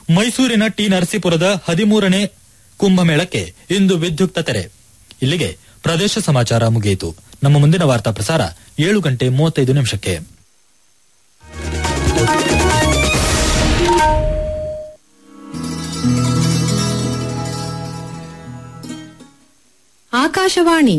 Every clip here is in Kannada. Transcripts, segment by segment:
ಮೈಸೂರಿನ ಟಿ ನರಸೀಪುರದ ಹದಿಮೂರನೇ ಕುಂಭಮೇಳಕ್ಕೆ ಇಂದು ವಿದ್ಯುಕ್ತ ತೆರೆ ಇಲ್ಲಿಗೆ ಪ್ರದೇಶ ಸಮಾಚಾರ ಮುಗಿಯಿತು ನಮ್ಮ ಮುಂದಿನ ವಾರ್ತಾ ಪ್ರಸಾರ ಏಳು ಗಂಟೆ ಮೂವತ್ತೈದು ನಿಮಿಷಕ್ಕೆ ಆಕಾಶವಾಣಿ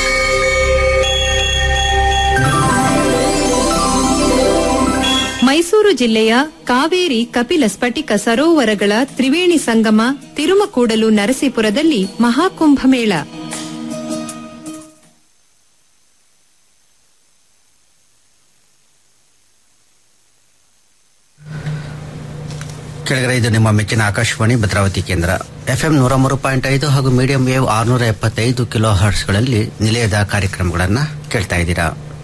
ಮೈಸೂರು ಜಿಲ್ಲೆಯ ಕಾವೇರಿ ಕಪಿಲ ಸ್ಫಟಿಕ ಸರೋವರಗಳ ತ್ರಿವೇಣಿ ಸಂಗಮ ತಿರುಮಕೂಡಲು ನರಸೀಪುರದಲ್ಲಿ ಮಹಾಕುಂಭಮೇಳ ಕೆಳಗಡೆ ಇದು ನಿಮ್ಮ ಮೆಚ್ಚಿನ ಆಕಾಶವಾಣಿ ಭದ್ರಾವತಿ ಕೇಂದ್ರ ಎಫ್ಎಂ ನೂರ ಮೂರು ಪಾಯಿಂಟ್ ಐದು ಹಾಗೂ ಮೀಡಿಯಂ ವೇವ್ ಆರುನೂರ ಎಪ್ಪತ್ತೈದು ಕಿಲೋ ಹರ್ಟ್ಸ್ಗಳಲ್ಲಿ ನಿಲಯದ ಕಾರ್ಯಕ್ರಮಗಳನ್ನು ಕೇಳ್ತಾ ಇದ್ದೀರಾ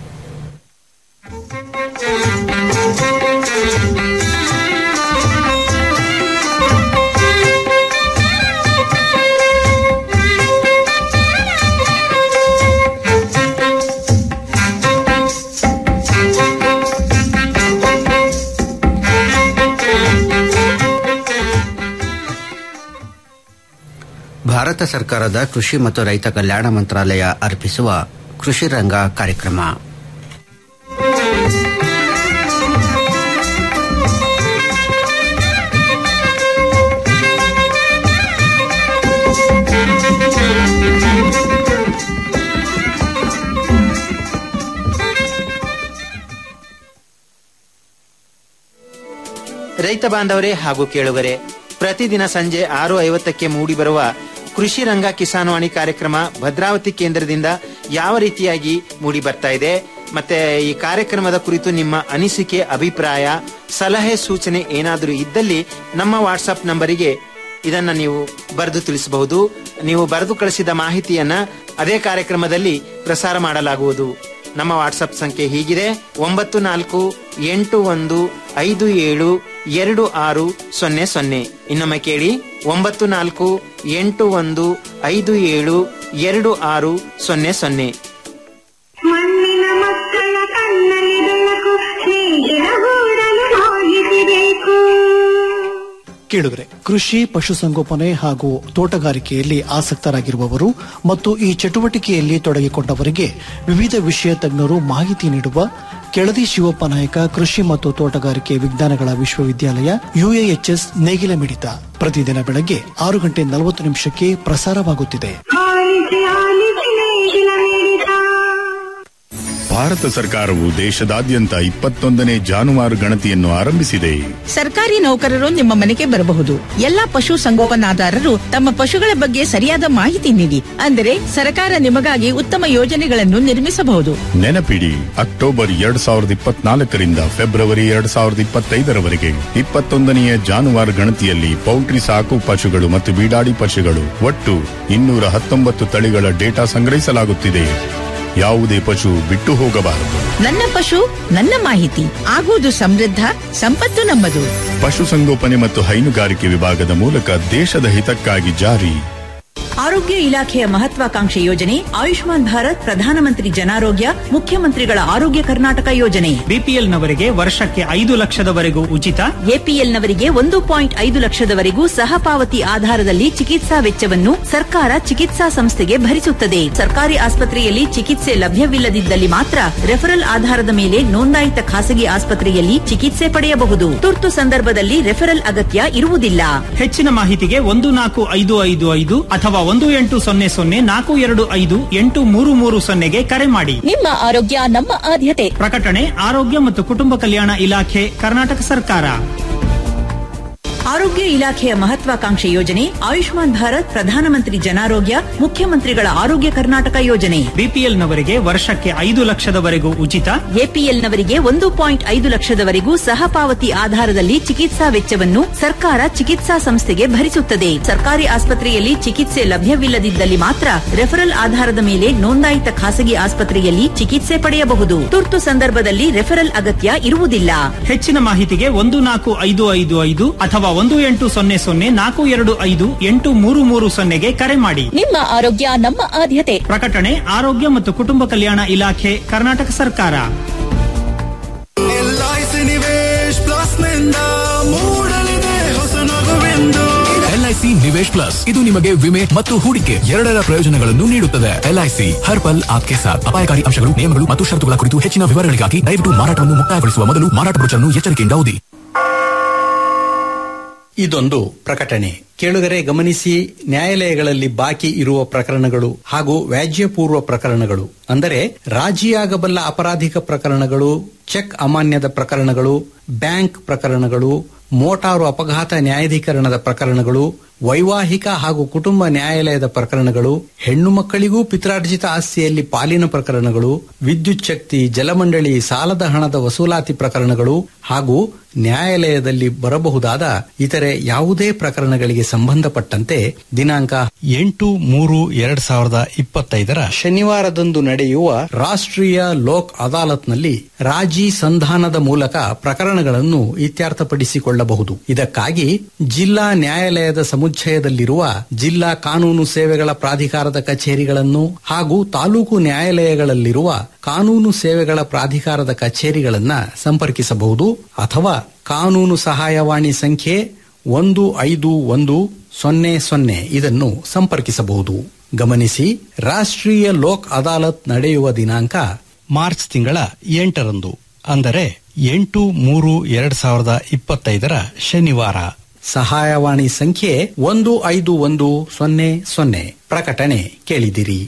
ಭಾರತ ಸರ್ಕಾರದ ಕೃಷಿ ಮತ್ತು ರೈತ ಕಲ್ಯಾಣ ಮಂತ್ರಾಲಯ ಅರ್ಪಿಸುವ ಕೃಷಿ ರಂಗ ಕಾರ್ಯಕ್ರಮ ರೈತ ಬಾಂಧವರೇ ಹಾಗೂ ಕೇಳುಗರೆ ಪ್ರತಿದಿನ ಸಂಜೆ ಆರು ಐವತ್ತಕ್ಕೆ ಮೂಡಿಬರುವ ಕೃಷಿ ರಂಗ ಕಿಸಾನ್ವಾಣಿ ಕಾರ್ಯಕ್ರಮ ಭದ್ರಾವತಿ ಕೇಂದ್ರದಿಂದ ಯಾವ ರೀತಿಯಾಗಿ ಮೂಡಿ ಬರ್ತಾ ಇದೆ ಮತ್ತೆ ಈ ಕಾರ್ಯಕ್ರಮದ ಕುರಿತು ನಿಮ್ಮ ಅನಿಸಿಕೆ ಅಭಿಪ್ರಾಯ ಸಲಹೆ ಸೂಚನೆ ಏನಾದರೂ ಇದ್ದಲ್ಲಿ ನಮ್ಮ ವಾಟ್ಸಪ್ ನಂಬರಿಗೆ ಇದನ್ನ ನೀವು ಬರೆದು ತಿಳಿಸಬಹುದು ನೀವು ಬರೆದು ಕಳಿಸಿದ ಮಾಹಿತಿಯನ್ನ ಅದೇ ಕಾರ್ಯಕ್ರಮದಲ್ಲಿ ಪ್ರಸಾರ ಮಾಡಲಾಗುವುದು ನಮ್ಮ ವಾಟ್ಸಪ್ ಸಂಖ್ಯೆ ಹೀಗಿದೆ ಒಂಬತ್ತು ನಾಲ್ಕು ಎಂಟು ಒಂದು ಐದು ಏಳು ಎರಡು ಆರು ಸೊನ್ನೆ ಸೊನ್ನೆ ಇನ್ನೊಮ್ಮೆ ಕೇಳಿ ಒಂಬತ್ತು ನಾಲ್ಕು ಎಂಟು ಒಂದು ಐದು ಏಳು ಎರಡು ಆರು ಸೊನ್ನೆ ಸೊನ್ನೆ ಮಣ್ಣಿನ ಮಕ್ಕಳ ಕಣ್ಣಲ್ಲಿ ಬೆಳಕು ಸ್ನೇಹಿತರ ಗೂಡಲು ಹೋಗಿಸಬೇಕು ಕೇಳುಗರೆ ಕೃಷಿ ಪಶುಸಂಗೋಪನೆ ಹಾಗೂ ತೋಟಗಾರಿಕೆಯಲ್ಲಿ ಆಸಕ್ತರಾಗಿರುವವರು ಮತ್ತು ಈ ಚಟುವಟಿಕೆಯಲ್ಲಿ ತೊಡಗಿಕೊಂಡವರಿಗೆ ವಿವಿಧ ವಿಷಯ ತಜ್ಞರು ಮಾಹಿತಿ ನೀಡುವ ಕೆಳದಿ ಶಿವಪ್ಪ ನಾಯಕ ಕೃಷಿ ಮತ್ತು ತೋಟಗಾರಿಕೆ ವಿಜ್ಞಾನಗಳ ವಿಶ್ವವಿದ್ಯಾಲಯ ಯುಎಎಚ್ಎಸ್ ನೇಗಿಲ ಮಿಡಿತ ಪ್ರತಿದಿನ ಬೆಳಗ್ಗೆ ಆರು ಗಂಟೆ ನಲವತ್ತು ನಿಮಿಷಕ್ಕೆ ಪ್ರಸಾರವಾಗುತ್ತಿದೆ ಆಲಿಸಿ ಆಲಿಸಿ ನೇಗಿಲ ನೀಡಿದ ಭಾರತ ಸರ್ಕಾರವು ದೇಶದಾದ್ಯಂತ ಇಪ್ಪತ್ತೊಂದನೇ ಜಾನುವಾರು ಗಣತಿಯನ್ನು ಆರಂಭಿಸಿದೆ ಸರ್ಕಾರಿ ನೌಕರರು ನಿಮ್ಮ ಮನೆಗೆ ಬರಬಹುದು ಎಲ್ಲಾ ಪಶು ಸಂಗೋಪನಾದಾರರು ತಮ್ಮ ಪಶುಗಳ ಬಗ್ಗೆ ಸರಿಯಾದ ಮಾಹಿತಿ ನೀಡಿ ಅಂದರೆ ಸರ್ಕಾರ ನಿಮಗಾಗಿ ಉತ್ತಮ ಯೋಜನೆಗಳನ್ನು ನಿರ್ಮಿಸಬಹುದು ನೆನಪಿಡಿ ಅಕ್ಟೋಬರ್ ಎರಡ್ ಸಾವಿರದ ಇಪ್ಪತ್ನಾಲ್ಕರಿಂದ ಫೆಬ್ರವರಿ ಎರಡ್ ಸಾವಿರದ ಇಪ್ಪತ್ತೈದರವರೆಗೆ ಇಪ್ಪತ್ತೊಂದನೆಯ ಜಾನುವಾರು ಗಣತಿಯಲ್ಲಿ ಪೌಲ್ಟ್ರಿ ಸಾಕು ಪಶುಗಳು ಮತ್ತು ಬೀಡಾಡಿ ಪಶುಗಳು ಒಟ್ಟು ಇನ್ನೂರ ಹತ್ತೊಂಬತ್ತು ತಳಿಗಳ ಡೇಟಾ ಸಂಗ್ರಹಿಸಲಾಗುತ್ತಿದೆ ಯಾವುದೇ ಪಶು ಬಿಟ್ಟು ಹೋಗಬಾರದು ನನ್ನ ಪಶು ನನ್ನ ಮಾಹಿತಿ ಆಗುವುದು ಸಮೃದ್ಧ ಸಂಪತ್ತು ನಮ್ಮದು ಪಶುಸಂಗೋಪನೆ ಮತ್ತು ಹೈನುಗಾರಿಕೆ ವಿಭಾಗದ ಮೂಲಕ ದೇಶದ ಹಿತಕ್ಕಾಗಿ ಜಾರಿ ಆರೋಗ್ಯ ಇಲಾಖೆಯ ಮಹತ್ವಾಕಾಂಕ್ಷೆ ಯೋಜನೆ ಆಯುಷ್ಮಾನ್ ಭಾರತ್ ಪ್ರಧಾನಮಂತ್ರಿ ಜನಾರೋಗ್ಯ ಮುಖ್ಯಮಂತ್ರಿಗಳ ಆರೋಗ್ಯ ಕರ್ನಾಟಕ ಯೋಜನೆ ಬಿಪಿಎಲ್ನವರಿಗೆ ವರ್ಷಕ್ಕೆ ಐದು ಲಕ್ಷದವರೆಗೂ ಉಚಿತ ಎಪಿಎಲ್ನವರಿಗೆ ಒಂದು ಪಾಯಿಂಟ್ ಐದು ಲಕ್ಷದವರೆಗೂ ಸಹಪಾವತಿ ಆಧಾರದಲ್ಲಿ ಚಿಕಿತ್ಸಾ ವೆಚ್ಚವನ್ನು ಸರ್ಕಾರ ಚಿಕಿತ್ಸಾ ಸಂಸ್ಥೆಗೆ ಭರಿಸುತ್ತದೆ ಸರ್ಕಾರಿ ಆಸ್ಪತ್ರೆಯಲ್ಲಿ ಚಿಕಿತ್ಸೆ ಲಭ್ಯವಿಲ್ಲದಿದ್ದಲ್ಲಿ ಮಾತ್ರ ರೆಫರಲ್ ಆಧಾರದ ಮೇಲೆ ನೋಂದಾಯಿತ ಖಾಸಗಿ ಆಸ್ಪತ್ರೆಯಲ್ಲಿ ಚಿಕಿತ್ಸೆ ಪಡೆಯಬಹುದು ತುರ್ತು ಸಂದರ್ಭದಲ್ಲಿ ರೆಫರಲ್ ಅಗತ್ಯ ಇರುವುದಿಲ್ಲ ಹೆಚ್ಚಿನ ಮಾಹಿತಿಗೆ ಒಂದು ನಾಲ್ಕು ಐದು ಐದು ಐದು ಅಥವಾ ಒಂದು ಎಂಟು ಸೊನ್ನೆ ಸೊನ್ನೆ ನಾಲ್ಕು ಎರಡು ಐದು ಎಂಟು ಮೂರು ಮೂರು ಸೊನ್ನೆಗೆ ಕರೆ ಮಾಡಿ ನಿಮ್ಮ ಆರೋಗ್ಯ ನಮ್ಮ ಆದ್ಯತೆ ಪ್ರಕಟಣೆ ಆರೋಗ್ಯ ಮತ್ತು ಕುಟುಂಬ ಕಲ್ಯಾಣ ಇಲಾಖೆ ಕರ್ನಾಟಕ ಸರ್ಕಾರ ಆರೋಗ್ಯ ಇಲಾಖೆಯ ಮಹತ್ವಾಕಾಂಕ್ಷೆ ಯೋಜನೆ ಆಯುಷ್ಮಾನ್ ಭಾರತ್ ಪ್ರಧಾನಮಂತ್ರಿ ಜನಾರೋಗ್ಯ ಮುಖ್ಯಮಂತ್ರಿಗಳ ಆರೋಗ್ಯ ಕರ್ನಾಟಕ ಯೋಜನೆ ಬಿಪಿಎಲ್ನವರಿಗೆ ವರ್ಷಕ್ಕೆ ಐದು ಲಕ್ಷದವರೆಗೂ ಉಚಿತ ಎಪಿಎಲ್ನವರಿಗೆ ಒಂದು ಪಾಯಿಂಟ್ ಐದು ಲಕ್ಷದವರೆಗೂ ಸಹಪಾವತಿ ಆಧಾರದಲ್ಲಿ ಚಿಕಿತ್ಸಾ ವೆಚ್ಚವನ್ನು ಸರ್ಕಾರ ಚಿಕಿತ್ಸಾ ಸಂಸ್ಥೆಗೆ ಭರಿಸುತ್ತದೆ ಸರ್ಕಾರಿ ಆಸ್ಪತ್ರೆಯಲ್ಲಿ ಚಿಕಿತ್ಸೆ ಲಭ್ಯವಿಲ್ಲದಿದ್ದಲ್ಲಿ ಮಾತ್ರ ರೆಫರಲ್ ಆಧಾರದ ಮೇಲೆ ನೋಂದಾಯಿತ ಖಾಸಗಿ ಆಸ್ಪತ್ರೆಯಲ್ಲಿ ಚಿಕಿತ್ಸೆ ಪಡೆಯಬಹುದು ತುರ್ತು ಸಂದರ್ಭದಲ್ಲಿ ರೆಫರಲ್ ಅಗತ್ಯ ಇರುವುದಿಲ್ಲ ಹೆಚ್ಚಿನ ಮಾಹಿತಿಗೆ ಒಂದು ನಾಲ್ಕು ಐದು ಐದು ಐದು ಅಥವಾ ಒಂದು ಎಂಟು ಸೊನ್ನೆ ಸೊನ್ನೆ ನಾಲ್ಕು ಎರಡು ಐದು ಎಂಟು ಮೂರು ಮೂರು ಸೊನ್ನೆಗೆ ಕರೆ ಮಾಡಿ ನಿಮ್ಮ ಆರೋಗ್ಯ ನಮ್ಮ ಆದ್ಯತೆ ಪ್ರಕಟಣೆ ಆರೋಗ್ಯ ಮತ್ತು ಕುಟುಂಬ ಕಲ್ಯಾಣ ಇಲಾಖೆ ಕರ್ನಾಟಕ ಸರ್ಕಾರ ಎಲ್ಐಸಿ ನಿವೇಶ್ ಪ್ಲಸ್ ನಿಂದ ಮೂಡಲಿದೆ ಹೊಸ ನಗು ಎಲ್ಐಸಿ ನಿವೇಶ್ ಪ್ಲಸ್ ಇದು ನಿಮಗೆ ವಿಮೆ ಮತ್ತು ಹೂಡಿಕೆ ಎರಡರ ಪ್ರಯೋಜನಗಳನ್ನು ನೀಡುತ್ತದೆ ಎಲ್ಐಸಿ ಹರ್ ಪಲ್ ಆಪ್ಕೆ ಸಾಥ್ ಅಪಾಯಕಾರಿ ಅಂಶಗಳು ನಿಯಮಗಳು ಮತ್ತು ಷರತ್ತುಗಳ ಕುರಿತು ಹೆಚ್ಚಿನ ವಿವರಗಳಿಗಾಗಿ ದಯವಿಟ್ಟು ಮಾರಾಟವನ್ನು ಮುಕ್ತಾಯಗೊಳಿಸುವ ಮೊದಲು ಮಾರಾಟ ಬ್ರೋಚರ್ನ್ನು ಎಚ್ಚರಿಕೆಯಿಂದ ಓದಿ ಇದೊಂದು ಪ್ರಕಟಣೆ ಕೇಳುಗರೆ ಗಮನಿಸಿ ನ್ಯಾಯಾಲಯಗಳಲ್ಲಿ ಬಾಕಿ ಇರುವ ಪ್ರಕರಣಗಳು ಹಾಗೂ ವ್ಯಾಜ್ಯಪೂರ್ವ ಪ್ರಕರಣಗಳು ಅಂದರೆ ರಾಜಿಯಾಗಬಲ್ಲ ಅಪರಾಧಿಕ ಪ್ರಕರಣಗಳು ಚೆಕ್ ಅಮಾನ್ಯದ ಪ್ರಕರಣಗಳು ಬ್ಯಾಂಕ್ ಪ್ರಕರಣಗಳು ಮೋಟಾರು ಅಪಘಾತ ನ್ಯಾಯಾಧೀಕರಣದ ಪ್ರಕರಣಗಳು ವೈವಾಹಿಕ ಹಾಗೂ ಕುಟುಂಬ ನ್ಯಾಯಾಲಯದ ಪ್ರಕರಣಗಳು ಹೆಣ್ಣು ಮಕ್ಕಳಿಗೂ ಪಿತ್ರಾರ್ಜಿತ ಆಸ್ತಿಯಲ್ಲಿ ಪಾಲಿನ ಪ್ರಕರಣಗಳು ವಿದ್ಯುತ್ ಶಕ್ತಿ ಜಲಮಂಡಳಿ ಸಾಲದ ಹಣದ ವಸೂಲಾತಿ ಪ್ರಕರಣಗಳು ಹಾಗೂ ನ್ಯಾಯಾಲಯದಲ್ಲಿ ಬರಬಹುದಾದ ಇತರೆ ಯಾವುದೇ ಪ್ರಕರಣಗಳಿಗೆ ಸಂಬಂಧಪಟ್ಟಂತೆ ದಿನಾಂಕ ಎಂಟು ಮೂರು ಎರಡ್ ಸಾವಿರದ ಇಪ್ಪತ್ತೈದರ ಶನಿವಾರದಂದು ನಡೆಯುವ ರಾಷ್ಟ್ರೀಯ ಲೋಕ್ ಅದಾಲತ್ನಲ್ಲಿ ರಾಜಿ ಸಂಧಾನದ ಮೂಲಕ ಪ್ರಕರಣಗಳನ್ನು ಇತ್ಯರ್ಥಪಡಿಸಿಕೊಳ್ಳಬಹುದು ಇದಕ್ಕಾಗಿ ಜಿಲ್ಲಾ ನ್ಯಾಯಾಲಯದ ಸಮುಚ್ಚಯದಲ್ಲಿರುವ ಜಿಲ್ಲಾ ಕಾನೂನು ಸೇವೆಗಳ ಪ್ರಾಧಿಕಾರದ ಕಚೇರಿಗಳನ್ನು ಹಾಗೂ ತಾಲೂಕು ನ್ಯಾಯಾಲಯಗಳಲ್ಲಿರುವ ಕಾನೂನು ಸೇವೆಗಳ ಪ್ರಾಧಿಕಾರದ ಕಚೇರಿಗಳನ್ನ ಸಂಪರ್ಕಿಸಬಹುದು ಅಥವಾ ಕಾನೂನು ಸಹಾಯವಾಣಿ ಸಂಖ್ಯೆ ಒಂದು ಐದು ಒಂದು ಸೊನ್ನೆ ಸೊನ್ನೆ ಇದನ್ನು ಸಂಪರ್ಕಿಸಬಹುದು ಗಮನಿಸಿ ರಾಷ್ಟ್ರೀಯ ಲೋಕ್ ಅದಾಲತ್ ನಡೆಯುವ ದಿನಾಂಕ ಮಾರ್ಚ್ ತಿಂಗಳ ಎಂಟರಂದು ಅಂದರೆ ಎಂಟು ಮೂರು ಎರಡ್ ಸಾವಿರದ ಇಪ್ಪತ್ತೈದರ ಶನಿವಾರ ಸಹಾಯವಾಣಿ ಸಂಖ್ಯೆ ಒಂದು ಐದು ಒಂದು ಸೊನ್ನೆ ಸೊನ್ನೆ ಪ್ರಕಟಣೆ ಕೇಳಿದಿರಿ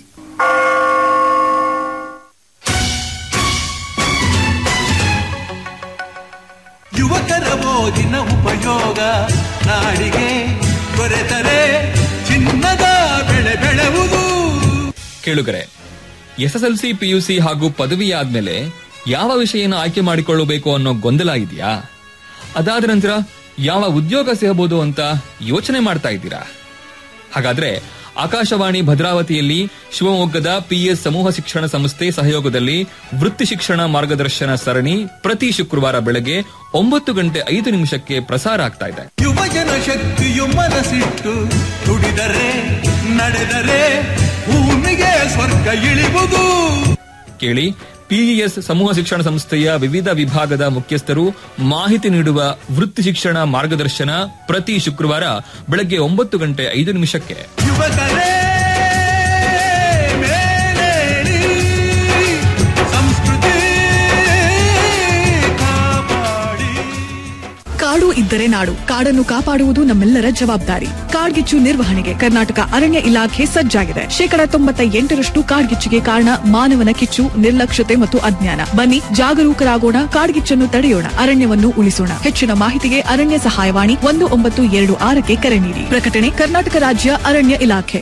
ಯುವಕರ ಓದಿನ ಉಪಯೋಗ ನಾಡಿಗೆ ದೊರೆತರೆ ಚಿನ್ನದ ಬೆಳೆ ಬೆಳೆವುದು ಕೇಳುಗರೆ ಎಸ್ಎಸ್ಎಲ್ಸಿ ಪಿಯುಸಿ ಹಾಗೂ ಪದವಿ ಆದ್ಮೇಲೆ ಯಾವ ವಿಷಯನ ಆಯ್ಕೆ ಮಾಡಿಕೊಳ್ಳಬೇಕು ಅನ್ನೋ ಗೊಂದಲ ಇದೆಯಾ ಅದಾದ ನಂತರ ಯಾವ ಉದ್ಯೋಗ ಸಿಗಬಹುದು ಅಂತ ಯೋಚನೆ ಮಾಡ್ತಾ ಇದ್ದೀರಾ ಹಾಗಾದ್ರೆ ಆಕಾಶವಾಣಿ ಭದ್ರಾವತಿಯಲ್ಲಿ ಶಿವಮೊಗ್ಗದ ಪಿಎಸ್ ಸಮೂಹ ಶಿಕ್ಷಣ ಸಂಸ್ಥೆ ಸಹಯೋಗದಲ್ಲಿ ವೃತ್ತಿ ಶಿಕ್ಷಣ ಮಾರ್ಗದರ್ಶನ ಸರಣಿ ಪ್ರತಿ ಶುಕ್ರವಾರ ಬೆಳಗ್ಗೆ ಒಂಬತ್ತು ಗಂಟೆ ಐದು ನಿಮಿಷಕ್ಕೆ ಪ್ರಸಾರ ಆಗ್ತಾ ಇದೆ ಯುವಜನ ಶಕ್ತಿಯು ಮನಸ್ಸಿಟ್ಟು ದುಡಿದರೆ ನಡೆದರೆ ಭೂಮಿಗೆ ಸ್ವರ್ಗ ಇಳಿವುದು ಕೇಳಿ ಪಿಇಎಸ್ ಸಮೂಹ ಶಿಕ್ಷಣ ಸಂಸ್ಥೆಯ ವಿವಿಧ ವಿಭಾಗದ ಮುಖ್ಯಸ್ಥರು ಮಾಹಿತಿ ನೀಡುವ ವೃತ್ತಿ ಶಿಕ್ಷಣ ಮಾರ್ಗದರ್ಶನ ಪ್ರತಿ ಶುಕ್ರವಾರ ಬೆಳಗ್ಗೆ ಒಂಬತ್ತು ಗಂಟೆ ಐದು ನಿಮಿಷಕ್ಕೆ ಯುವಕರೇ ಮೇಲೇಳಿ ಸಂಸ್ಕೃತಿ ಕಾಪಾಡಿ ಕಾಡು ಇದ್ದರೆ ನಾಡು ಕಾಡನ್ನು ಕಾಪಾಡುವುದು ನಮ್ಮೆಲ್ಲರ ಜವಾಬ್ದಾರಿ ಕಾಡ್ಗಿಚ್ಚು ನಿರ್ವಹಣೆಗೆ ಕರ್ನಾಟಕ ಅರಣ್ಯ ಇಲಾಖೆ ಸಜ್ಜಾಗಿದೆ ಶೇಕಡ ತೊಂಬತ್ತ ಎಂಟರಷ್ಟು ಕಾಡ್ಗಿಚ್ಚಿಗೆ ಕಾರಣ ಮಾನವನ ಕಿಚ್ಚು ನಿರ್ಲಕ್ಷ್ಯತೆ ಮತ್ತು ಅಜ್ಞಾನ ಬನ್ನಿ ಜಾಗರೂಕರಾಗೋಣ ಕಾಡ್ಗಿಚ್ಚನ್ನು ತಡೆಯೋಣ ಅರಣ್ಯವನ್ನು ಉಳಿಸೋಣ ಹೆಚ್ಚಿನ ಮಾಹಿತಿಗೆ ಅರಣ್ಯ ಸಹಾಯವಾಣಿ ಒಂದು ಒಂಬತ್ತು ಎರಡು ಆರಕ್ಕೆ ಕರೆ ನೀಡಿ ಪ್ರಕಟಣೆ ಕರ್ನಾಟಕ ರಾಜ್ಯ ಅರಣ್ಯ ಇಲಾಖೆ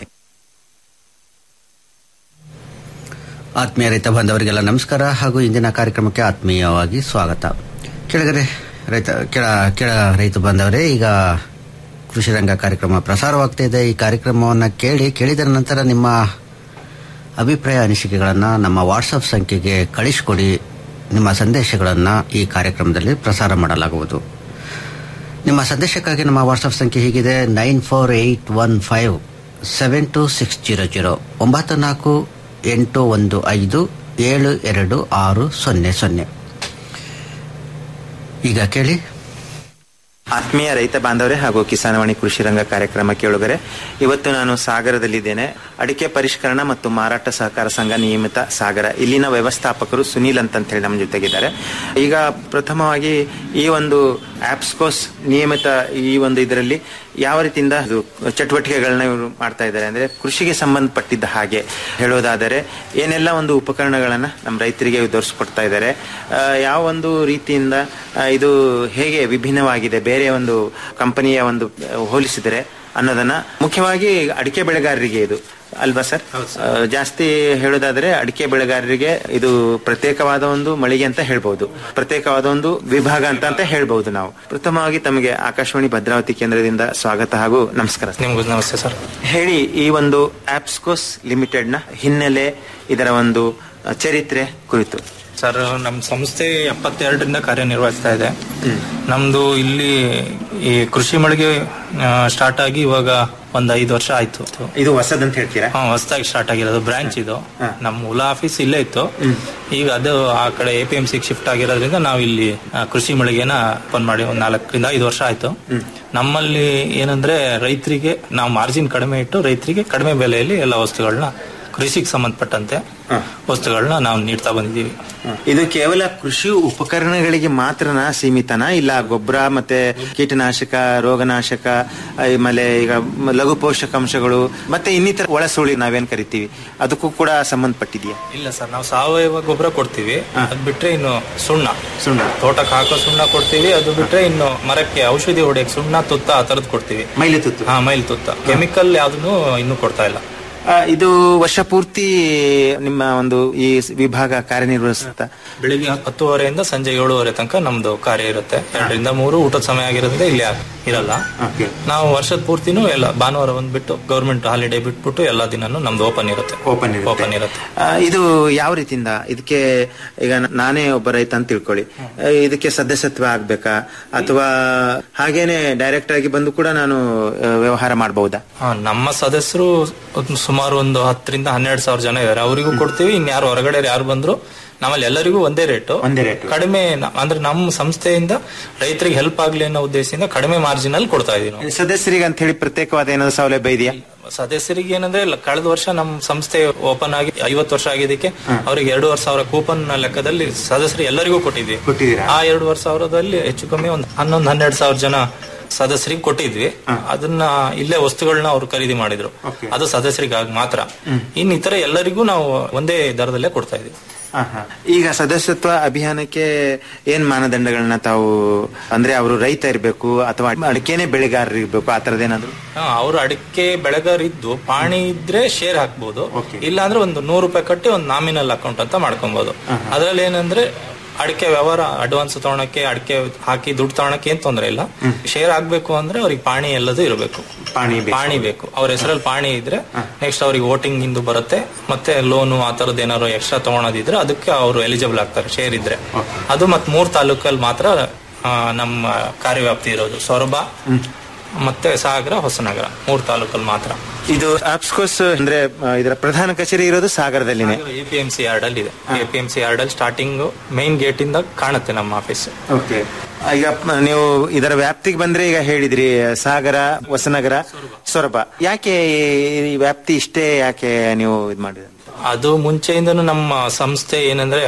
ಆತ್ಮೀಯ ರೈತ ಬಾಂಧವರಿಗೆಲ್ಲ ನಮಸ್ಕಾರ ಹಾಗೂ ಇಂದಿನ ಕಾರ್ಯಕ್ರಮಕ್ಕೆ ಆತ್ಮೀಯವಾಗಿ ಸ್ವಾಗತ ಕೆಳಗರೆ ರೈತ ಕೆಳ ಕೆಳ ರೈತ ಬಾಂಧವರೇ ಈಗ ಕೃಷಿ ರಂಗ ಕಾರ್ಯಕ್ರಮ ಪ್ರಸಾರವಾಗ್ತಾ ಇದೆ ಈ ಕಾರ್ಯಕ್ರಮವನ್ನು ಕೇಳಿ ಕೇಳಿದ ನಂತರ ನಿಮ್ಮ ಅಭಿಪ್ರಾಯ ಅನಿಸಿಕೆಗಳನ್ನು ನಮ್ಮ ವಾಟ್ಸಪ್ ಸಂಖ್ಯೆಗೆ ಕಳಿಸಿಕೊಡಿ ನಿಮ್ಮ ಸಂದೇಶಗಳನ್ನು ಈ ಕಾರ್ಯಕ್ರಮದಲ್ಲಿ ಪ್ರಸಾರ ಮಾಡಲಾಗುವುದು ನಿಮ್ಮ ಸಂದೇಶಕ್ಕಾಗಿ ನಮ್ಮ ವಾಟ್ಸಪ್ ಸಂಖ್ಯೆ ಹೀಗಿದೆ nine four eight one five seven two six zero zero ಒಂಬತ್ತು ನಾಲ್ಕು ಎಂಟು ಒಂದು ಐದು ಏಳು ಎರಡು ಆರು ಸೊನ್ನೆ ಸೊನ್ನೆ ಈಗ ಕೇಳಿ ಆತ್ಮೀಯ ರೈತ ಬಾಂಧವರೇ ಹಾಗೂ ಕಿಸಾನವಾಣಿ ಕೃಷಿ ರಂಗ ಕಾರ್ಯಕ್ರಮ ಕೇಳುಗರೆ ಇವತ್ತು ನಾನು ಸಾಗರದಲ್ಲಿದ್ದೇನೆ ಅಡಿಕೆ ಪರಿಷ್ಕರಣ ಮತ್ತು ಮಾರಾಟ ಸಹಕಾರ ಸಂಘ ನಿಯಮಿತ ಸಾಗರ ಇಲ್ಲಿನ ವ್ಯವಸ್ಥಾಪಕರು ಸುನೀಲ್ ಅಂತ ಹೇಳಿ ನಮ್ಮ ಜೊತೆಗಿದ್ದಾರೆ ಈಗ ಪ್ರಥಮವಾಗಿ ಈ ಒಂದು ಆಪ್ಸ್ಕೋಸ್ ನಿಯಮಿತ ಈ ಒಂದು ಇದರಲ್ಲಿ ಯಾವ ರೀತಿಯಿಂದ ಇದು ಚಟುವಟಿಕೆಗಳನ್ನ ಇವರು ಮಾಡ್ತಾ ಇದ್ದಾರೆ ಅಂದ್ರೆ ಕೃಷಿಗೆ ಸಂಬಂಧಪಟ್ಟಿದ್ದ ಹಾಗೆ ಹೇಳೋದಾದರೆ ಏನೆಲ್ಲ ಒಂದು ಉಪಕರಣಗಳನ್ನ ನಮ್ಮ ರೈತರಿಗೆ ದೊರಕಿಸ್ಕೊಡ್ತಾ ಇದ್ದಾರೆ ಆ, ಯಾವ ಒಂದು ರೀತಿಯಿಂದ ಆ, ಇದು ಹೇಗೆ ವಿಭಿನ್ನವಾಗಿದೆ ಬೇರೆ ಒಂದು ಕಂಪನಿಯ ಒಂದು ಆ, ಹೋಲಿಸಿದರೆ ಅನ್ನೋದನ್ನ ಮುಖ್ಯವಾಗಿ ಅಡಿಕೆ ಬೆಳೆಗಾರರಿಗೆ ಇದು ಅಲ್ವಾ ಸರ್ ಆ, ಜಾಸ್ತಿ ಹೇಳೋದಾದ್ರೆ ಅಡಿಕೆ ಬೆಳೆಗಾರರಿಗೆ ಇದು ಪ್ರತ್ಯೇಕವಾದ ಒಂದು ಮಳಿಗೆ ಅಂತ ಹೇಳ್ಬಹುದು ಪ್ರತ್ಯೇಕವಾದ ಒಂದು ವಿಭಾಗ ಅಂತ ಅಂತ ಹೇಳ್ಬಹುದು ನಾವು ಪ್ರಥಮವಾಗಿ ತಮಗೆ ಆಕಾಶವಾಣಿ ಭದ್ರಾವತಿ ಕೇಂದ್ರದಿಂದ ಸ್ವಾಗತ ಹಾಗೂ ನಮಸ್ಕಾರ ನಿಮಗೂ ನಮಸ್ತೆ ಸರ್ ಹೇಳಿ ಈ ಒಂದು ಆಪ್ಸ್ಕೋಸ್ ಲಿಮಿಟೆಡ್ ನ ಹಿನ್ನೆಲೆ ಇದರ ಒಂದು ಚರಿತ್ರೆ ಕುರಿತು ಸರ್ ನಮ್ಮ ಸಂಸ್ಥೆ ಎಪ್ಪತ್ತೆರಡರಿಂದ ಕಾರ್ಯನಿರ್ವಹಿಸ್ತಾ ಇದೆ ನಮ್ದು ಇಲ್ಲಿ ಈ ಕೃಷಿ ಮಳಿಗೆ ಸ್ಟಾರ್ಟ್ ಆಗಿ ಇವಾಗ ಒಂದ್ ಐದು ವರ್ಷ ಆಯ್ತು ಇದು ಹೊಸದಂತ ಹೇಳ್ತೀರಾ ಹಾ ಹೊಸದಾಗಿ ಸ್ಟಾರ್ಟ್ ಆಗಿರೋದು ಬ್ರಾಂಚ್ ಇದು ನಮ್ಮ ಮೂಲ ಆಫೀಸ್ ಇಲ್ಲೇ ಇತ್ತು ಈಗ ಅದು ಆ ಕಡೆ A P M C shift ಆಗಿರೋದ್ರಿಂದ ನಾವು ಇಲ್ಲಿ ಆ, ಕೃಷಿ ಮಳಿಗೆನ ಓಪನ್ ಮಾಡಿ ಒಂದ್ ನಾಲ್ಕರಿಂದ ಐದು ವರ್ಷ ಆಯ್ತು ನಮ್ಮಲ್ಲಿ ಏನಂದ್ರೆ ರೈತರಿಗೆ ನಾವು ಮಾರ್ಜಿನ್ ಕಡಿಮೆ ಇಟ್ಟು ರೈತರಿಗೆ ಕಡಿಮೆ ಬೆಲೆಯಲ್ಲಿ ಎಲ್ಲ ವಸ್ತುಗಳನ್ನ ಕೃಷಿಗೆ ಸಂಬಂಧಪಟ್ಟಂತೆ ವಸ್ತುಗಳನ್ನ ನಾವು ನೀಡ್ತಾ ಬಂದಿದ್ದೀವಿ ಇದು ಕೇವಲ ಕೃಷಿ ಉಪಕರಣಗಳಿಗೆ ಮಾತ್ರನ ಸೀಮಿತನ ಇಲ್ಲ ಗೊಬ್ಬರ ಮತ್ತೆ ಕೀಟನಾಶಕ ರೋಗನಾಶಕ ಆಮೇಲೆ ಈಗ ಲಘು ಪೋಷಕಾಂಶಗಳು ಮತ್ತೆ ಇನ್ನಿತರ ಒಳಸುಳಿ ನಾವೇನ್ ಕರಿತೀವಿ ಅದಕ್ಕೂ ಕೂಡ ಸಂಬಂಧಪಟ್ಟಿದೆಯಾ ಇಲ್ಲ ಸರ್ ನಾವು ಸಾವಯವ ಗೊಬ್ಬರ ಕೊಡ್ತೀವಿ ಅದ್ ಬಿಟ್ರೆ ಇನ್ನು ಸುಣ್ಣ ಸುಣ್ಣ ತೋಟಕ್ಕೆ ಹಾಕೋ ಸುಣ್ಣ ಕೊಡ್ತೀವಿ ಅದು ಬಿಟ್ರೆ ಇನ್ನು ಮರಕ್ಕೆ ಔಷಧಿ ಹೊಡೆಯಕ್ಕೆ ಸುಣ್ಣ ತುತ್ತ ಆ ತರದ್ ಕೊಡ್ತೀವಿ ಮೈಲಿ ತುತ್ತು ಹಾ ಮೈಲ್ ತುತ್ತ ಕೆಮಿಕಲ್ ಯಾವ್ದನ್ನು ಇನ್ನೂ ಕೊಡ್ತಾ ಇಲ್ಲ ಆ, ಇದು ವರ್ಷ ಪೂರ್ತಿ ನಿಮ್ಮ ಒಂದು ಈ ವಿಭಾಗ ಕಾರ್ಯನಿರ್ವಹಿಸುತ್ತಾ ಬೆಳಿಗ್ಗೆ ಹತ್ತುವರೆಯಿಂದ ಸಂಜೆ ಏಳುವರೆ ತನಕ ನಮ್ದು ಕಾರ್ಯ ಇರುತ್ತೆ ಎರಡರಿಂದ ಮೂರು ಊಟದ ಸಮಯ ಆಗಿರೋದ್ರಿಂದ ಇಲ್ಲಿ ಇರಲ್ಲ ನಾವು ವರ್ಷದ ಪೂರ್ತಿನೂ ಎಲ್ಲ ಭಾನುವಾರ ಬಂದ್ಬಿಟ್ಟು ಗೌರ್ಮೆಂಟ್ ಹಾಲಿಡೇ ಬಿಟ್ಬಿಟ್ಟು ಎಲ್ಲಾ ದಿನನೂ ನಮ್ದು ಓಪನ್ ಇರುತ್ತೆ ಓಪನ್ ಓಪನ್ ಇರುತ್ತೆ ಆ, ಇದು ಯಾವ ರೀತಿಯಿಂದ ಇದಕ್ಕೆ ಈಗ ನ- ನಾನೇ ಒಬ್ಬ ರೈತ ಅಂತ ತಿಳ್ಕೊಳ್ಳಿ ಆ, ಇದಕ್ಕೆ ಸದಸ್ಯತ್ವ ಆಗ್ಬೇಕಾ ಅಥವಾ ಹಾಗೇನೆ ಡೈರೆಕ್ಟ್ ಆಗಿ ಬಂದು ಕೂಡ ನಾನು ಆ, ವ್ಯವಹಾರ ಮಾಡಬಹುದಾ ಹಾ, ನಮ್ಮ ಸದಸ್ಯರು ಒಂದ್ ಸುಮಾರು ಒಂದು ಹತ್ತರಿಂದ ಹನ್ನೆರಡು ಸಾವಿರ ಜನ ಇದಾರೆ ಅವರಿಗೂ ಕೊಡ್ತೀವಿ ಇನ್ಯಾರು ಹೊರಗಡೆ ಯಾರು ಬಂದ್ರು ನಮ್ಮಲ್ಲಿ ಎಲ್ಲರಿಗೂ ಒಂದೇ ರೇಟು ಒಂದೇ ರೇಟ್ ಕಡಿಮೆ ನ- ಅಂದ್ರೆ ನಮ್ಮ ಸಂಸ್ಥೆಯಿಂದ ರೈತರಿಗೆ ಹೆಲ್ಪ್ ಆಗ್ಲಿ ಅನ್ನೋ ಉದ್ದೇಶದಿಂದ ಕಡಿಮೆ ಮಾರ್ಜಿನ್ ಅಲ್ಲಿ ಕೊಡ್ತಾ ಇದೀವಿ ನಾವು ಸದಸ್ಯರಿಗೆ ಅಂತ ಹೇಳಿ ಪ್ರತ್ಯೇಕವಾದ ಏನಾದ್ರು ಸೌಲಭ್ಯ ಇದೆಯಾ ಸದಸ್ಯರಿಗೆ ಏನಂದ್ರೆ ಲ- ಕಳೆದ ವರ್ಷ ನಮ್ಮ ಸಂಸ್ಥೆ ಓಪನ್ ಆಗಿ ಐವತ್ತು ವರ್ಷ ಆಗಿದ್ದಕ್ಕೆ ಅವ್ರಿಗೆ ಎರಡೂವರೆ ಸಾವಿರ ಕೂಪನ್ ಲೆಕ್ಕದಲ್ಲಿ ಸದಸ್ಯರು ಎಲ್ಲರಿಗೂ ಕೊಟ್ಟಿದ್ವಿ ಕೊಟ್ಟಿದ್ದೀರಾ ಆ ಎರಡೂವರೆ ಸಾವಿರದಲ್ಲಿ ಹೆಚ್ಚು ಕಮ್ಮಿ ಒಂದು ಹನ್ನೊಂದು ಹನ್ನೆರಡು ಸಾವಿರ ಜನ ಸದಸ್ಯರಿಗೆ ಕೊಟ್ಟಿದ್ವಿ ಅದನ್ನ ಇಲ್ಲೇ ವಸ್ತುಗಳನ್ನ ಅವ್ರು ಖರೀದಿ ಮಾಡಿದ್ರು ಅದು ಸದಸ್ಯರಿಗಾಗಿ ಮಾತ್ರ ಇನ್ ಇತರ ಎಲ್ಲರಿಗೂ ನಾವು ಒಂದೇ ದರದಲ್ಲೇ ಕೊಡ್ತಾ ಇದೀವಿ ಆಹಾ. ಈಗ ಸದಸ್ಯತ್ವ ಅಭಿಯಾನಕ್ಕೆ ಏನ್ ಮಾನದಂಡಗಳನ್ನ ತಾವು ಅಂದ್ರೆ ಅವರು ರೈತ ಇರಬೇಕು ಅಥವಾ ಅಡಿಕೆನೆ ಬೆಳೆಗಾರರು ಇರ್ಬೇಕು ಆ ತರದೇನಾದ್ರು ಅವರು ಅಡಿಕೆ ಬೆಳೆಗಾರ ಇದ್ದು ಪಾಣಿ ಇದ್ರೆ ಶೇರ್ ಹಾಕ್ಬೋದು ಇಲ್ಲ ಅಂದ್ರೆ ಒಂದು ನೂರು ರೂಪಾಯಿ ಕಟ್ಟಿ ಒಂದು ನಾಮಿನಲ್ ಅಕೌಂಟ್ ಅಂತ ಮಾಡ್ಕೊಬಹುದು ಅದ್ರಲ್ಲಿ ಏನಂದ್ರೆ ಅಡಿಕೆ ವ್ಯವಹಾರ ಅಡ್ವಾನ್ಸ್ ತಗೊಳಕ್ಕೆ ಅಡಿಕೆ ಹಾಕಿ ದುಡ್ಡು ತಗೊಳಕ್ಕೆ ಏನ್ ತೊಂದ್ರೆ ಇಲ್ಲ ಶೇರ್ ಆಗ್ಬೇಕು ಅಂದ್ರೆ ಅವ್ರಿಗೆ ಪಾಣಿ ಎಲ್ಲದೂ ಇರಬೇಕು ಪಾಣಿ ಪಾಣಿ ಬೇಕು ಅವ್ರ ಹೆಸರಲ್ಲಿ ಪಾಣಿ ಇದ್ರೆ ನೆಕ್ಸ್ಟ್ ಅವ್ರಿಗೆ ವೋಟಿಂಗ್ ಇಂದು ಬರುತ್ತೆ ಮತ್ತೆ ಲೋನು ಆ ತರದ್ ಏನಾದ್ರು ಎಕ್ಸ್ಟ್ರಾ ತಗೊಳೋದಿದ್ರೆ ಅದಕ್ಕೆ ಅವರು ಎಲಿಜಿಬಲ್ ಆಗ್ತಾರೆ ಶೇರ್ ಇದ್ರೆ ಅದು ಮತ್ ಮೂರ್ ತಾಲೂಕಲ್ಲಿ ಮಾತ್ರ ಆ, ನಮ್ಮ ಕಾರ್ಯವ್ಯಾಪ್ತಿ ಇರೋದು ಸೊರಬ ಮತ್ತೆ ಸಾಗರ ಹೊಸನಗರ ಮೂರ್ ತಾಲೂಕಲ್ಲಿ ಮಾತ್ರ ಇದು ಆಪ್ಸ್ಕೋಸ್ ಅಂದ್ರೆ ಆ, ಇದರ ಪ್ರಧಾನ ಕಚೇರಿ ಇರೋದು ಸಾಗರದಲ್ಲಿನೇ A P M C yard ಅಲ್ಲಿ ಇದೆ A P M C yard ಅಲ್ಲಿ ಸ್ಟಾರ್ಟಿಂಗ್ ಮೈನ್ ಗೇಟ್ ಇಂದ ಕಾಣುತ್ತೆ ನಮ್ಮ ಆಫೀಸ್ ಓಕೆ ಈಗ ಪ- ನೀವು ಇದರ ವ್ಯಾಪ್ತಿಗೆ ಬಂದ್ರೆ ಈಗ ಹೇಳಿದ್ರಿ ಸಾಗರ ಹೊಸನಗರ ಸೊರಬ ಯಾಕೆ ಈ ವ್ಯಾಪ್ತಿ ಇಷ್ಟೇ ಯಾಕೆ ನೀವು ಇದು ಮಾಡಿದ್ರಿ ಅದು ಮುಂಚೆಯಿಂದನೂ ನಮ್ಮ ಸಂಸ್ಥೆ ಏನಂದ್ರೆ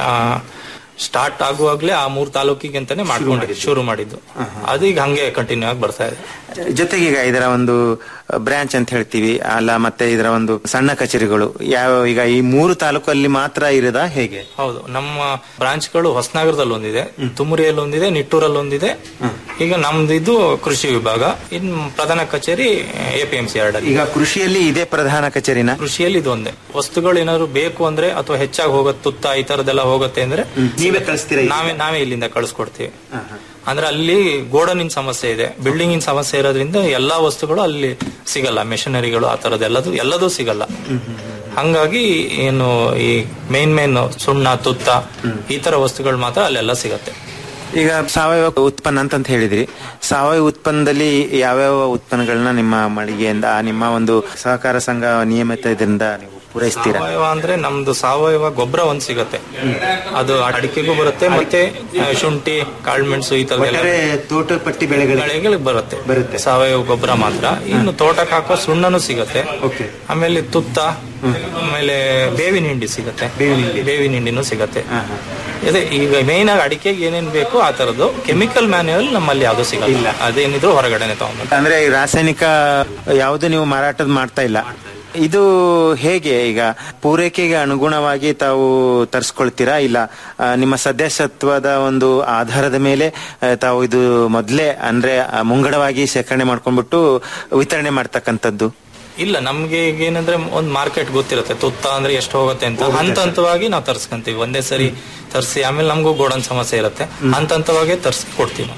ಸ್ಟಾರ್ಟ್ ಆಗುವಾಗ್ಲೇ ಆ ಮೂರ್ ತಾಲೂಕಿಗೆ ಅಂತಾನೆ ಮಾಡ್ಕೊಂಡಿದ್ದು ಶುರು ಮಾಡಿದ್ದು ಅದು ಈಗ ಹಂಗೆ ಕಂಟಿನ್ಯೂ ಆಗಿ ಬರ್ತಾ ಇದೆ ಜೊತೆಗೆ ಈಗ ಇದರ ಒಂದು ಬ್ರಾಂಚ್ ಅಂತ ಹೇಳ್ತೀವಿ ಅಲ್ಲ ಮತ್ತೆ ಇದರ ಒಂದು ಸಣ್ಣ ಕಚೇರಿಗಳು ಯಾವ ಈಗ ಈ ಮೂರು ತಾಲೂಕಲ್ಲಿ ಮಾತ್ರ ಇರೋದಾ ಹೇಗೆ ಹೌದು ನಮ್ಮ ಬ್ರಾಂಚ್ಗಳು ಹೊಸನಗರದಲ್ಲಿ ಒಂದಿದೆ ತುಮರಿಯಲ್ಲಿ ಒಂದಿದೆ ನಿಟ್ಟೂರಲ್ಲಿ ಒಂದಿದೆ ಈಗ ನಮ್ದು ಇದು ಕೃಷಿ ವಿಭಾಗ ಇನ್ ಪ್ರಧಾನ ಕಚೇರಿ A P M C yard ಅಲ್ಲಿ ಈಗ ಕೃಷಿಯಲ್ಲಿ ಇದೇ ಪ್ರಧಾನ ಕಚೇರಿನ ಕೃಷಿಯಲ್ಲಿ ಇದು ಒಂದೇ ವಸ್ತುಗಳು ಏನಾದ್ರು ಬೇಕು ಅಂದ್ರೆ ಅಥವಾ ಹೆಚ್ಚಾಗಿ ಹೋಗುತ್ತೆ ತುತ್ತ ಈ ತರದೆಲ್ಲ ಹೋಗುತ್ತೆ ಅಂದ್ರೆ ನೀವೇ ಕಳಿಸ್ತೀರಾ ನಾವೇ ನಾವೇ ಇಲ್ಲಿಂದ ಕಳಿಸ್ಕೊಡ್ತೀವಿ ಅಂದ್ರೆ ಅಲ್ಲಿ ಗೋಡನಿನ ಸಮಸ್ಯೆ ಇದೆ ಬಿಲ್ಡಿಂಗಿನ ಸಮಸ್ಯೆ ಇರೋದ್ರಿಂದ ಎಲ್ಲಾ ವಸ್ತುಗಳು ಅಲ್ಲಿ ಸಿಗಲ್ಲ ಮೆಷಿನರಿಗಳು ಆ ತರದೆಲ್ಲದು ಎಲ್ಲದೂ ಸಿಗಲ್ಲ ಹಂಗಾಗಿ ಏನು ಈ ಮೇನ್ ಮೇನ್ ಸುಣ್ಣ ತುತ್ತ ಈ ತರ ವಸ್ತುಗಳು ಮಾತ್ರ ಅಲ್ಲೆಲ್ಲ ಸಿಗತ್ತೆ ಈಗ ಸಾವಯವ ಉತ್ಪನ್ನ ಅಂತಂತ ಹೇಳಿದ್ರಿ ಸಾವಯವ ಉತ್ಪನ್ನದಲ್ಲಿ ಯಾವ್ಯಾವ ಉತ್ಪನ್ನಗಳನ್ನ ನಿಮ್ಮ ಮಳಿಗೆಯಿಂದ ನಿಮ್ಮ ಒಂದು ಸಹಕಾರ ಸಂಘ ನಿಯಮಿತದಿಂದ ನೀವು ಪೂರೈಸ್ತೀರಾ ಸಾವಯವ ಅಂದ್ರೆ ನಮ್ದು ಸಾವಯವ ಗೊಬ್ಬರ ಒಂದ್ ಸಿಗತ್ತೆ ಅದು ಅಡಿಕೆಗೂ ಬರುತ್ತೆ ಮತ್ತೆ ಆ, ಶುಂಠಿ ಕಾಳುಮೆಣಸು ಈ ತರದೆಲ್ಲ ಒಟ್ಟಾರೆ ತೋಟ ಪಟ್ಟಿ ಬೆಳೆಗಳಿಗೆ ಬೆಳೆಗಳಿಗೆ ಬರುತ್ತೆ ಬರುತ್ತೆ ಸಾವಯವ ಗೊಬ್ಬರ ಮಾತ್ರ ಇನ್ನು ತೋಟಕ್ಕೆ ಹಾಕೋ ಸುಣ್ಣನೂ ಸಿಗತ್ತೆ ಆಮೇಲೆ ತುತ್ತ ಆಮೇಲೆ ಬೇವಿನ ಹಿಂಡಿ ಸಿಗತ್ತೆ ಬೇವಿನ ಹಿಂಡಿನೂ ಸಿಗತ್ತೆ ಅದೇ ಈಗ ಮೇನ್ ಆಗಿ ಅಡಿಕೆಗೆ ಏನೇನ್ ಬೇಕು ಆ ತರದ್ದು ಕೆಮಿಕಲ್ ಮ್ಯಾನ್ಯುವಲ್ ನಮ್ಮಲ್ಲಿ ಯಾವ್ದು ಸಿಗಲ್ಲ ಅದೇನಿದ್ರು ಹೊರಗಡೆನೆ ತಗೊಂಡು ಅಂದ್ರೆ ಈ ರಾಸಾಯನಿಕ ಯಾವುದು ನೀವು ಮಾರಾಟದ ಮಾಡ್ತಾ ಇಲ್ಲ ಇದು ಹೇಗೆ ಈಗ ಪೂರೈಕೆಗೆ ಅನುಗುಣವಾಗಿ ತಾವು ತರಿಸ್ಕೊಳ್ತೀರಾ ಇಲ್ಲ ಆ, ನಿಮ್ಮ ಸದಸ್ಯತ್ವದ ಒಂದು ಆಧಾರದ ಮೇಲೆ ಆ, ತಾವು ಇದು ಮೊದಲೇ ಅಂದ್ರೆ ಆ, ಮುಂಗಡವಾಗಿ ಶೇಖರಣೆ ಮಾಡ್ಕೊಂಡ್ಬಿಟ್ಟು ವಿತರಣೆ ಮಾಡ್ತಕ್ಕಂಥದ್ದು ಇಲ್ಲ ನಮ್ಗೆ ಈಗ ಏನಂದ್ರೆ ಒಂದ್ ಮಾರ್ಕೆಟ್ ಗೊತ್ತಿರುತ್ತೆ ತುತ್ತ ಅಂದ್ರೆ ಎಷ್ಟು ಹೋಗುತ್ತೆ ಅಂತ ಹಂತ ಹಂತವಾಗಿ ನಾವು ತರ್ಸ್ಕೊಂತೀವಿ ಒಂದೇ ಸರಿ ತರಿಸಿ ಆಮೇಲೆ ನಮಗೂ ಗೋಡನ್ ಸಮಸ್ಯೆ ಇರುತ್ತೆ ಹಂತ ಹಂತವಾಗಿ ತರ್ಸಿ ಕೊಡ್ತೀವಿ ನಾವು.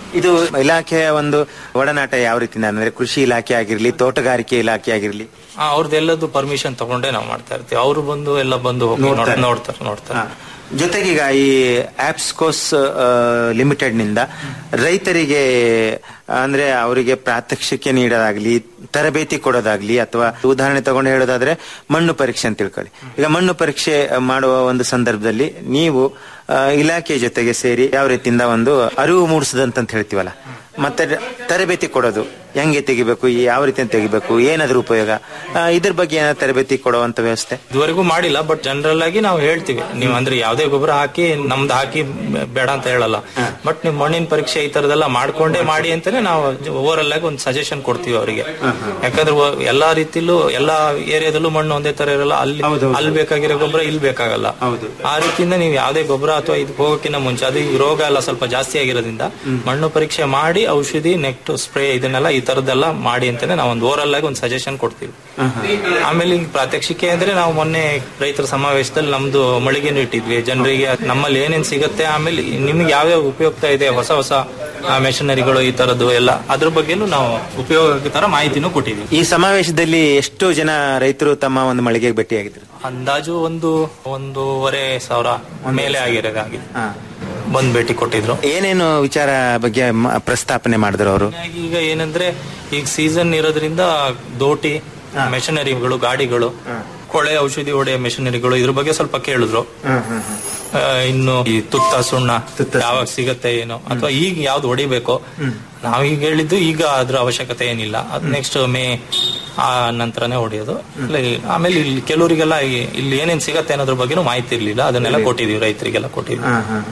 ಇದು ಇಲಾಖೆಯ ಒಂದು ಒಡನಾಟ ಯಾವ ರೀತಿಯಿಂದ ಅಂದ್ರೆ ಕೃಷಿ ಇಲಾಖೆ ಆಗಿರ್ಲಿ ತೋಟಗಾರಿಕೆ ಇಲಾಖೆ ಆಗಿರ್ಲಿ ಆ, ಅವ್ರದ್ದೆಲ್ಲದು ಪರ್ಮಿಷನ್ ತಗೊಂಡೇ ನಾವು ಮಾಡ್ತಾ ಇರ್ತೀವಿ ಅವ್ರು ಬಂದು ಎಲ್ಲ ಬಂದು ಹೋಗಿ ನೋಡ್- ನೋಡ್ತಾರೆ. ನೋಡ್ತಾರೆ ನೋಡ್ತಾರೆ ಜೊತೆಗೀಗ ಈ ಆಪ್ಸ್ಕೋಸ್ ಲಿಮಿಟೆಡ್ ನಿಂದ ರೈತರಿಗೆ ಅಂದ್ರೆ ಅವರಿಗೆ ಪ್ರಾತ್ಯಕ್ಷಿಕೆ ನೀಡೋದಾಗ್ಲಿ ತರಬೇತಿ ಕೊಡೋದಾಗ್ಲಿ ಅಥವಾ ಉದಾಹರಣೆ ತಗೊಂಡು ಹೇಳೋದಾದ್ರೆ ಮಣ್ಣು ಪರೀಕ್ಷೆ ಅಂತ ತಿಳ್ಕೊಳ್ಳಿ ಈಗ ಮಣ್ಣು ಪರೀಕ್ಷೆ ಮಾಡುವ ಒಂದು ಸಂದರ್ಭದಲ್ಲಿ ನೀವು ಆ, ಇಲಾಖೆ ಜೊತೆಗೆ ಸೇರಿ ಯಾವ ರೀತಿಯಿಂದ ಒಂದು ಅರಿವು ಮೂಡಿಸದಂತ ಹೇಳ್ತೀವಲ್ಲ ಮತ್ತೆ ತರಬೇತಿ ಕೊಡೋದು ಹೆಂಗೆ ತೆಗಿಬೇಕು ಈ ಯಾವ ರೀತಿ ತೆಗಿಬೇಕು ಏನಾದ್ರೂ ಉಪಯೋಗ ಆ, ಇದ್ರ ಬಗ್ಗೆ ಏನಾದ್ರು ತರಬೇತಿ ಕೊಡುವಂತ ವ್ಯವಸ್ಥೆ ಇದುವರೆಗೂ ಮಾಡಿಲ್ಲ ಬಟ್ ಜನರಲ್ ಆಗಿ ನಾವು ಹೇಳ್ತೀವಿ ನೀವು ಅಂದ್ರೆ ಯಾವ್ದೇ ಗೊಬ್ಬರ ಹಾಕಿ ನಮ್ದು ಹಾಕಿ ಬೇಡ ಅಂತ ಹೇಳಲ್ಲ ಬಟ್ ನೀವು ಮಣ್ಣಿನ ಪರೀಕ್ಷೆ ಈ ತರದೆಲ್ಲ ಮಾಡ್ಕೊಂಡೇ ಮಾಡಿ ಅಂತಾನೆ ನಾವು ಓವರಲ್ ಆಗಿ ಒಂದು ಸಜೆಷನ್ ಕೊಡ್ತೀವಿ ಅವರಿಗೆ ಯಾಕಂದ್ರೆ ಒ- ಎಲ್ಲಾ ರೀತಿಲೂ ಎಲ್ಲಾ ಏರಿಯಾದಲ್ಲೂ ಮಣ್ಣು ಒಂದೇ ತರ ಇರಲ್ಲ ಅಲ್ಲಿ ಅಲ್ಲಿ ಬೇಕಾಗಿರೋ ಗೊಬ್ಬರ ಇಲ್ಲಿ ಬೇಕಾಗಲ್ಲ ಆ ರೀತಿಯಿಂದ ನೀವು ಯಾವ್ದೇ ಗೊಬ್ಬರ ಅಥವಾ ಇದಕ್ಕೆ ಹೋಗೋಕ್ಕಿಂತ ಮುಂಚೆ ಅದು ಈ ರೋಗ ಎಲ್ಲ ಸ್ವಲ್ಪ ಜಾಸ್ತಿ ಆಗಿರೋದ್ರಿಂದ ಮಣ್ಣು ಪರೀಕ್ಷೆ ಮಾಡಿ ಔಷಧಿ ನೆಕ್ಸ್ಟ್ ಸ್ಪ್ರೇ ಇದನ್ನೆಲ್ಲ ಈ ತರದೆಲ್ಲ ಮಾಡಿ ಅಂತಾನೆ ನಾವು ಒಂದು ಓವರಲ್ ಆಗಿ ಒಂದು ಸಜೆಷನ್ ಕೊಡ್ತೀವಿ ಆಮೇಲೆ ಈಗ ಪ್ರಾತ್ಯಕ್ಷಿಕೆ ಅಂದ್ರೆ ನಾವು ಮೊನ್ನೆ ರೈತರ ಸಮಾವೇಶದಲ್ಲಿ ನಮ್ದು ಮಳಿಗೆನೂ ಇಟ್ಟಿದ್ವಿ ಜನರಿಗೆ ನಮ್ಮಲ್ಲಿ ಏನೇನ್ ಸಿಗುತ್ತೆ ಆಮೇಲೆ ನಿಮ್ಗೆ ಯಾವ್ಯಾವ ಉಪಯುಕ್ತ ಇದೆ ಹೊಸ ಹೊಸ ಮೆಷಿನರಿಗಳು ಈ ತರದ್ದು ಎಲ್ಲ ಅದ್ರ ಬಗ್ಗೆನೂ ನಾವು ಉಪಯೋಗ ತರ ಮಾಹಿತಿನೂ ಕೊಟ್ಟಿದ್ವಿ ಈ ಸಮಾವೇಶದಲ್ಲಿ ಎಷ್ಟು ಜನ ರೈತರು ತಮ್ಮ ಒಂದು ಮಳಿಗೆಗೆ ಭೇಟಿಯಾಗಿದ್ರು ಅಂದಾಜು ಒಂದು ಒಂದೂವರೆ ಸಾವಿರ ಮೇಲೆ ಆಗಿರೋದಾಗಿದೆ ಬಂದ್ ಭೇಟಿ ಕೊಟ್ಟಿದ್ರು ಏನೇನು ವಿಚಾರ ಬಗ್ಗೆ ಮ- ಪ್ರಸ್ತಾಪನೆ ಮಾಡಿದ್ರು ಅವರು ಈಗ ಏನಂದ್ರೆ ಈಗ ಸೀಸನ್ ಇರೋದ್ರಿಂದ ದೋಟಿ ಮೆಷಿನರಿಗಳು ಗಾಡಿಗಳು ಕೊಳೆ ಔಷಧಿ ಹೊಡೆಯ ಮೆಷಿನರಿಗಳು ಇದ್ರ ಬಗ್ಗೆ ಸ್ವಲ್ಪ ಕೇಳಿದ್ರು ಆ, ಇನ್ನು ಈ ತುತ್ತ ಸುಣ್ಣ ಯಾವಾಗ ಸಿಗತ್ತೆ ಏನೋ ಅಥವಾ ಈಗ ಯಾವ್ದು ಹೊಡಿಬೇಕು ನಾವೀಗ ಹೇಳಿದ್ದು ಈಗ ಅದ್ರ ಅವಶ್ಯಕತೆ ಏನಿಲ್ಲ ಅದ್ ನೆಕ್ಸ್ಟ್ ಮೇ ಆ ನಂತರನೇ ಹೊಡೆಯೋದು ಇಲ್ಲ ಈ- ಆಮೇಲೆ ಇಲ್ಲಿ ಕೆಲವರಿಗೆಲ್ಲ ಈ- ಇಲ್ಲಿ ಏನೇನ್ ಸಿಗತ್ತೆ ಅನ್ನೋದ್ರ ಬಗ್ಗೆನೂ ಮಾಹಿತಿ ಇರ್ಲಿಲ್ಲ ಅದನ್ನೆಲ್ಲ ಕೊಟ್ಟಿದೀವಿ ರೈತರಿಗೆಲ್ಲ ಕೊಟ್ಟಿದ್ವಿ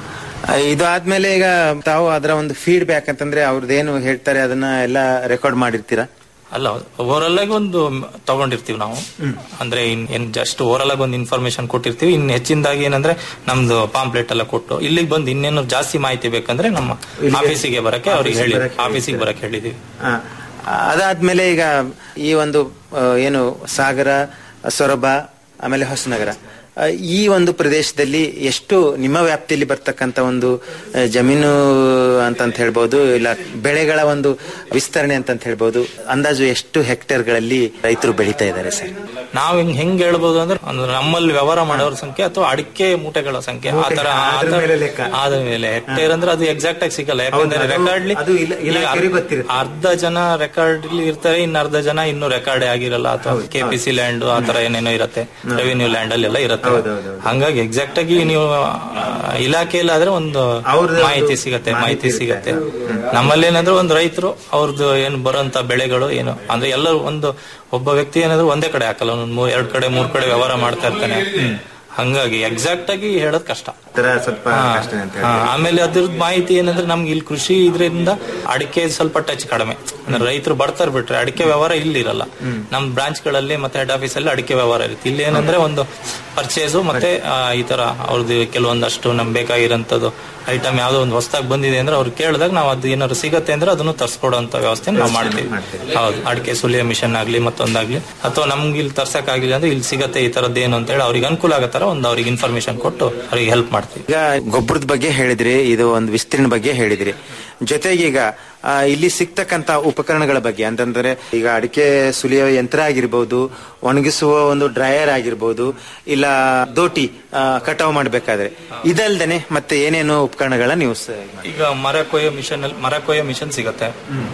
ಆ, ಇದು ಆದ್ಮೇಲೆ ಈಗ ತಾವು ಅದರ ಒಂದು ಫೀಡ್ಬ್ಯಾಕ್ ಅಂತಂದ್ರೆ ಅವ್ರದ್ದೇನು ಹೇಳ್ತಾರೆ ಅದನ್ನ ಎಲ್ಲ ರೆಕಾರ್ಡ್ ಮಾಡಿರ್ತೀರಾ ಅಲ್ಲ ಓವರಲ್ ಆಗಿ ಒಂದು ತಗೊಂಡಿರ್ತೀವಿ ನಾವು ಅಂದ್ರೆ ಇನ್ ಏನ್ ಜಸ್ಟ್ ಓವರಲ್ ಆಗಿ ಒಂದು ಇನ್ಫಾರ್ಮೇಶನ್ ಕೊಟ್ಟಿರ್ತೀವಿ ಇನ್ ಹೆಚ್ಚಿನದಾಗಿ ಏನಂದ್ರೆ ನಮ್ದು ಪಾಂಪ್ಲೆಟ್ ಎಲ್ಲ ಕೊಟ್ಟು ಇಲ್ಲಿಗೆ ಬಂದು ಇನ್ನೇನು ಜಾಸ್ತಿ ಮಾಹಿತಿ ಬೇಕಂದ್ರೆ ನಮ್ಮ ಇಲ್ಲಿಗೆ- ಆಫೀಸಿಗೆ ಬರಕ್ಕೆ ಅವ್ರಿಗೆ ಹೇಳಿ ಆಫೀಸಿಗೆ ಬರಕ್ಕೆ ಆಫೀಸಿಗೆ ಬರಕ್ಕೆ ಹೇಳಿದೀವಿ ಆ, ಅದಾದ್ಮೇಲೆ ಈಗ ಈ ಒಂದು ಆ, ಏನು ಸಾಗರ ಸೊರಬ ಆಮೇಲೆ ಹೊಸನಗರ ಆ, ಈ ಒಂದು ಪ್ರದೇಶದಲ್ಲಿ ಎಷ್ಟು ನಿಮ್ಮ ವ್ಯಾಪ್ತಿಯಲ್ಲಿ ಬರ್ತಕ್ಕಂತ ಒಂದು ಆ, ಜಮೀನು ಅಂತಂತ ಹೇಳ್ಬೋದು ಇಲ್ಲ ಬೆಳೆಗಳ ಒಂದು ವಿಸ್ತರಣೆ ಅಂತಂತ ಹೇಳ್ಬೋದು ಅಂದಾಜು ಎಷ್ಟು ಹೆಕ್ಟೇರ್ಗಳಲ್ಲಿ ರೈತರು ಬೆಳೀತಾ ಇದ್ದಾರೆ ಸರ್ ನಾವ್ ಹಿಂಗ್ ಹೆಂಗ್ ಹೇಳ್ಬೋದು ಅಂದ್ರೆ ಅಂದ್ರೆ ನಮ್ಮಲ್ಲಿ ವ್ಯವಹಾರ ಮಾಡೋರ ಸಂಖ್ಯೆ ಅಥವಾ ಅಡಿಕೆ ಮೂಟೆಗಳ ಸಂಖ್ಯೆ ಆ ತರ ಆ ಅದ್ರ ತರ- ಮೇಲೆ ಲೆಕ್ಕ. ಆದ ಮೇಲೆ ಹೆಕ್ಟೇರ್ ಅಂದ್ರೆ ಅದು ಎಕ್ಸಾಕ್ಟ್ ಆಗಿ ಸಿಗಲ್ಲ ಯಾಕಂದ್ರೆ ಹೌದು, ರೆಕಾರ್ಡ್ಲಿ ಅದು ಇಲ್ಲ- ಇಲಾಖೆಯವರಿಗೆ ಗೊತ್ತಿರುತ್ತೆ. ಅರ್ಧ ಜನ ರೆಕಾರ್ಡ್ ಇರ್ತಾರೆ ಇನ್ನು ಅರ್ಧ ಜನ ಇನ್ನೂ ರೆಕಾರ್ಡ್ ಆಗಿರಲ್ಲ ಅಥವಾ ಕೆಪಿಸಿ ಲ್ಯಾಂಡ್ ಆ ತರ ಏನೇನೋ ಇರುತ್ತೆ ರೆವಿನ್ಯೂ ಲ್ಯಾಂಡ್ ಅಲ್ಲಿ ಎಲ್ಲ ಇರುತ್ತೆ ಹಂಗಾಗಿ ಎಕ್ಸಾಕ್ಟ್ ಆಗಿ ನೀವು ಆ, ಇಲಾಖೆಯಲ್ಲಿ ಆದ್ರೆ ಒಂದು ಮಾಹಿತಿ ಸಿಗತ್ತೆ ಮಾಹಿತಿ ಸಿಗತ್ತೆ ನಮ್ಮಲ್ಲಿ ಏನಂದ್ರೆ ಒಂದು ರೈತರು ಅವ್ರದ್ದು ಏನು ಬರೋಂತ ಬೆಳೆಗಳು ಏನು ಅಂದ್ರೆ ಎಲ್ಲರೂ ಒಂದು ಒಬ್ಬ ವ್ಯಕ್ತಿ ಏನಾದ್ರು ಒಂದೇ ಕಡೆ ಹಾಕಲ್ಲ ಒಂದ್ ಮೂರ್ ಎರಡ್ ಕಡೆ ಮೂರ್ ಕಡೆ ವ್ಯವಹಾರ ಮಾಡ್ತಾ ಇರ್ತಾನೆ ಹಂಗಾಗಿ ಎಕ್ಸಾಕ್ಟ್ ಆಗಿ ಹೇಳೋದ್ ಕಷ್ಟ ಸ್ವಲ್ಪ ಹಾ, ಕಷ್ಟನೇ ಅಂತ ಹಾ, ಆಮೇಲೆ ಅದ್ರದ್ದು ಮಾಹಿತಿ ಏನಂದ್ರೆ ನಮ್ಗೆ ಇಲ್ಲಿ ಕೃಷಿ ಇದ್ರಿಂದ ಅಡಿಕೆ ಸ್ವಲ್ಪ ಟಚ್ ಕಡಿಮೆ ಅಂದ್ರೆ ರೈತರು ಬರ್ತಾರೆ ಬಿಟ್ರೆ ಅಡಿಕೆ ವ್ಯವಹಾರ ಇಲ್ಲಿ ಇರಲ್ಲ ನಮ್ ಬ್ರಾಂಚ್ ಗಳಲ್ಲಿ ಮತ್ತೆ ಹೆಡ್ ಆಫೀಸ್ ಅಲ್ಲಿ ಅಡಿಕೆ ವ್ಯವಹಾರ ಇರುತ್ತೆ ಇಲ್ಲಿ ಏನಂದ್ರೆ ಒಂದು ಪರ್ಚೇಸು ಮತ್ತೆ ಆ, ಈ ತರ ಅವ್ರದ್ದು ಕೆಲವೊಂದಷ್ಟು ನಮ್ಗೆ ಬೇಕಾಗಿರೋಂಥದ್ದು ಐಟಮ್ ಯಾವ್ದೋ ಒಂದು ಹೊಸದಾಗಿ ಬಂದಿದೆ ಅಂದ್ರೆ ಅವ್ರು ಕೇಳಿದಾಗ ನಾವು ಅದು ಏನಾದ್ರು ಸಿಗತ್ತೆ ಅಂದ್ರೆ ಅದನ್ನು ತರ್ಸ್ಕೊಡೋಂತ ವ್ಯವಸ್ಥೆ ನಾವು ಮಾಡ್ತೀವಿ ಹೌದು ಅಡಿಕೆ ಸುಲಿಯ ಮಿಷನ್ ಆಗ್ಲಿ ಮತ್ತೊಂದಾಗ್ಲಿ ಅಥವಾ ನಮ್ಗೆ ಇಲ್ಲಿ ತರ್ಸಕ್ ಆಗಿಲ್ಲ ಅಂದ್ರೆ ಇಲ್ಲಿ ಸಿಗತ್ತೆ ಈ ತರದ್ದು ಏನು ಅಂತ ಹೇಳಿ ಅವ್ರಿಗೆ ಅನುಕೂಲ ಆಗೋ ತರ ಒಂದು ಅವ್ರಿಗೆ ಇನ್ಫಾರ್ಮೇಶನ್ ಕೊಟ್ಟು ಅವ್ರಿಗೆ ಹೆಲ್ಪ್ ಮಾಡ್ತೀವಿ ಈಗ ಗೊಬ್ಬರದ ಬಗ್ಗೆ ಹೇಳಿದ್ರಿ ಇದು ಒಂದು ವಿಸ್ತೀರ್ಣ ಬಗ್ಗೆ ಹೇಳಿದ್ರಿ ಜೊತೆಗೆ ಈಗ ಆ, ಇಲ್ಲಿ ಸಿಗ್ತಕ್ಕಂತ ಉಪಕರಣಗಳ ಬಗ್ಗೆ ಅಂತಂದ್ರೆ ಈಗ ಅಡಿಕೆ ಸುಲಿಯೋ ಯಂತ್ರ ಆಗಿರ್ಬೋದು ಒಣಗಿಸುವ ಒಂದು ಡ್ರೈಯರ್ ಆಗಿರ್ಬೋದು ಇಲ್ಲ ದೋಟಿ ಆ, ಕಟಾವು ಮಾಡ್ಬೇಕಾದ್ರೆ ಇದಲ್ದೇನೆ ಮತ್ತೆ ಏನೇನು ಉಪಕರಣಗಳ ನೀವು ಸ- ಈಗ ಮರ ಕೊಯ್ಯೋ ಮಿಷನ್ ಅಲ್ಲಿ ಮರ ಕೊಯ್ಯೋ ಮಿಷನ್ ಸಿಗತ್ತೆ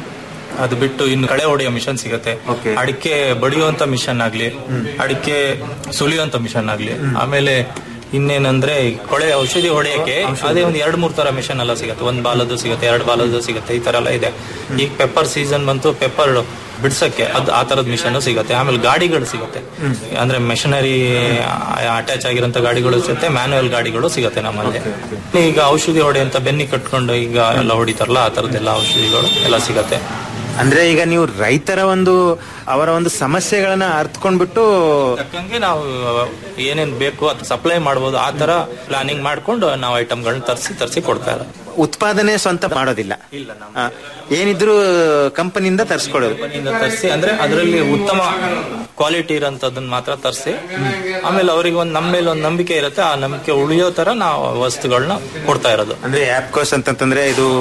ಅದು ಬಿಟ್ಟು ಇನ್ನು ಕಳೆ ಹೊಡೆಯೋ ಮಿಷನ್ ಸಿಗತ್ತೆ ಅಡಿಕೆ ಬಡಿಯುವಂತ ಮಿಷನ್ ಆಗ್ಲಿ ಅಡಿಕೆ ಸುಲಿಯುವಂತ ಮಿಷನ್ ಆಗ್ಲಿ ಆಮೇಲೆ ಇನ್ನೇನಂದ್ರೆ ಈ ಕೊಳೆ ಔಷಧಿ ಹೊಡೆಯಕ್ಕೆ ಅದೇ ಒಂದು ಎರಡ್ ಮೂರ್ ತರ ಮಿಷನ್ ಎಲ್ಲ ಸಿಗುತ್ತೆ ಒಂದ್ ಬಾಲದ್ದು ಸಿಗುತ್ತೆ ಎರಡ್ ಬಾಲದ್ದು ಸಿಗುತ್ತೆ ಈ ತರ ಎಲ್ಲ ಇದೆ ಈಗ ಪೆಪ್ಪರ್ ಸೀಸನ್ ಬಂತು ಪೆಪ್ಪರ್ ಬಿಡ್ಸಕ್ಕೆ ಅದು ಆ ತರದ ಮಿಷನ್ ಸಿಗುತ್ತೆ ಆಮೇಲೆ ಗಾಡಿಗಳು ಸಿಗುತ್ತೆ ಅಂದ್ರೆ ಮೆಷಿನರಿ ಅಟ್ಯಾಚ್ ಆಗಿರೋಂತ ಗಾಡಿಗಳು ಸಿಗುತ್ತೆ ಮ್ಯಾನುವಲ್ ಗಾಡಿಗಳು ಸಿಗುತ್ತೆ ನಮ್ಮಲ್ಲಿ ಈಗ ಔಷಧಿ ಹೊಡೆಯಂತ ಬೆನ್ನಿ ಕಟ್ಕೊಂಡು ಈಗ ಎಲ್ಲ ಹೊಡಿತಾರಲ್ಲ ಆ ತರದ್ದೆಲ್ಲ ಔಷಧಿಗಳು ಎಲ್ಲ ಸಿಗತ್ತೆ ಅಂದ್ರೆ ಈಗ ನೀವು ರೈತರ ಒಂದು ಅವರ ಒಂದು ಸಮಸ್ಯೆಗಳನ್ನ ಅರ್ಥಕೊಂಡ್ಬಿಟ್ಟು ತಕ್ಕಂಗೆ ನಾವು ಏನೇನ್ ಬೇಕು ಅದು ಸಪ್ಲೈ ಮಾಡ್ಬೋದು ಆ ತರ ಪ್ಲಾನಿಂಗ್ ಮಾಡ್ಕೊಂಡು ನಾವು ಐಟಮ್ಗಳನ್ನ ತರಿಸಿ ತರಿಸಿ ಕೊಡ್ತಾ ಇರೋದು ಉತ್ಪಾದನೆ ಸ್ವಂತ ಮಾಡೋದಿಲ್ಲ ಆ, ಏನಿದ್ರು ಕಂಪನಿಯಿಂದ ತರಿಸ್ಕೊಳ್ಳೋದು ಕಂಪನಿಯಿಂದ ತರಿಸಿ ಅಂದ್ರೆ ಅದರಲ್ಲಿ ಉತ್ತಮ ಕ್ವಾಲಿಟಿ ಇರೋಂಥದ್ದನ್ನ ಮಾತ್ರ ತರಿಸಿ ಆಮೇಲೆ ಅವರಿಗೆ ಒಂದು ನಮ್ಮ ಮೇಲೆ ಒಂದು ನಂಬಿಕೆ ಇರುತ್ತೆ ಆ ನಂಬಿಕೆ ಉಳಿಯೋ ತರ ನಾವು ವಸ್ತುಗಳನ್ನ ಕೊಡ್ತಾ ಇರೋದು ಅಂದ್ರೆ ಆಪ್ಕೋಸ್ ಅಂತಂತಂದ್ರೆ ಇದು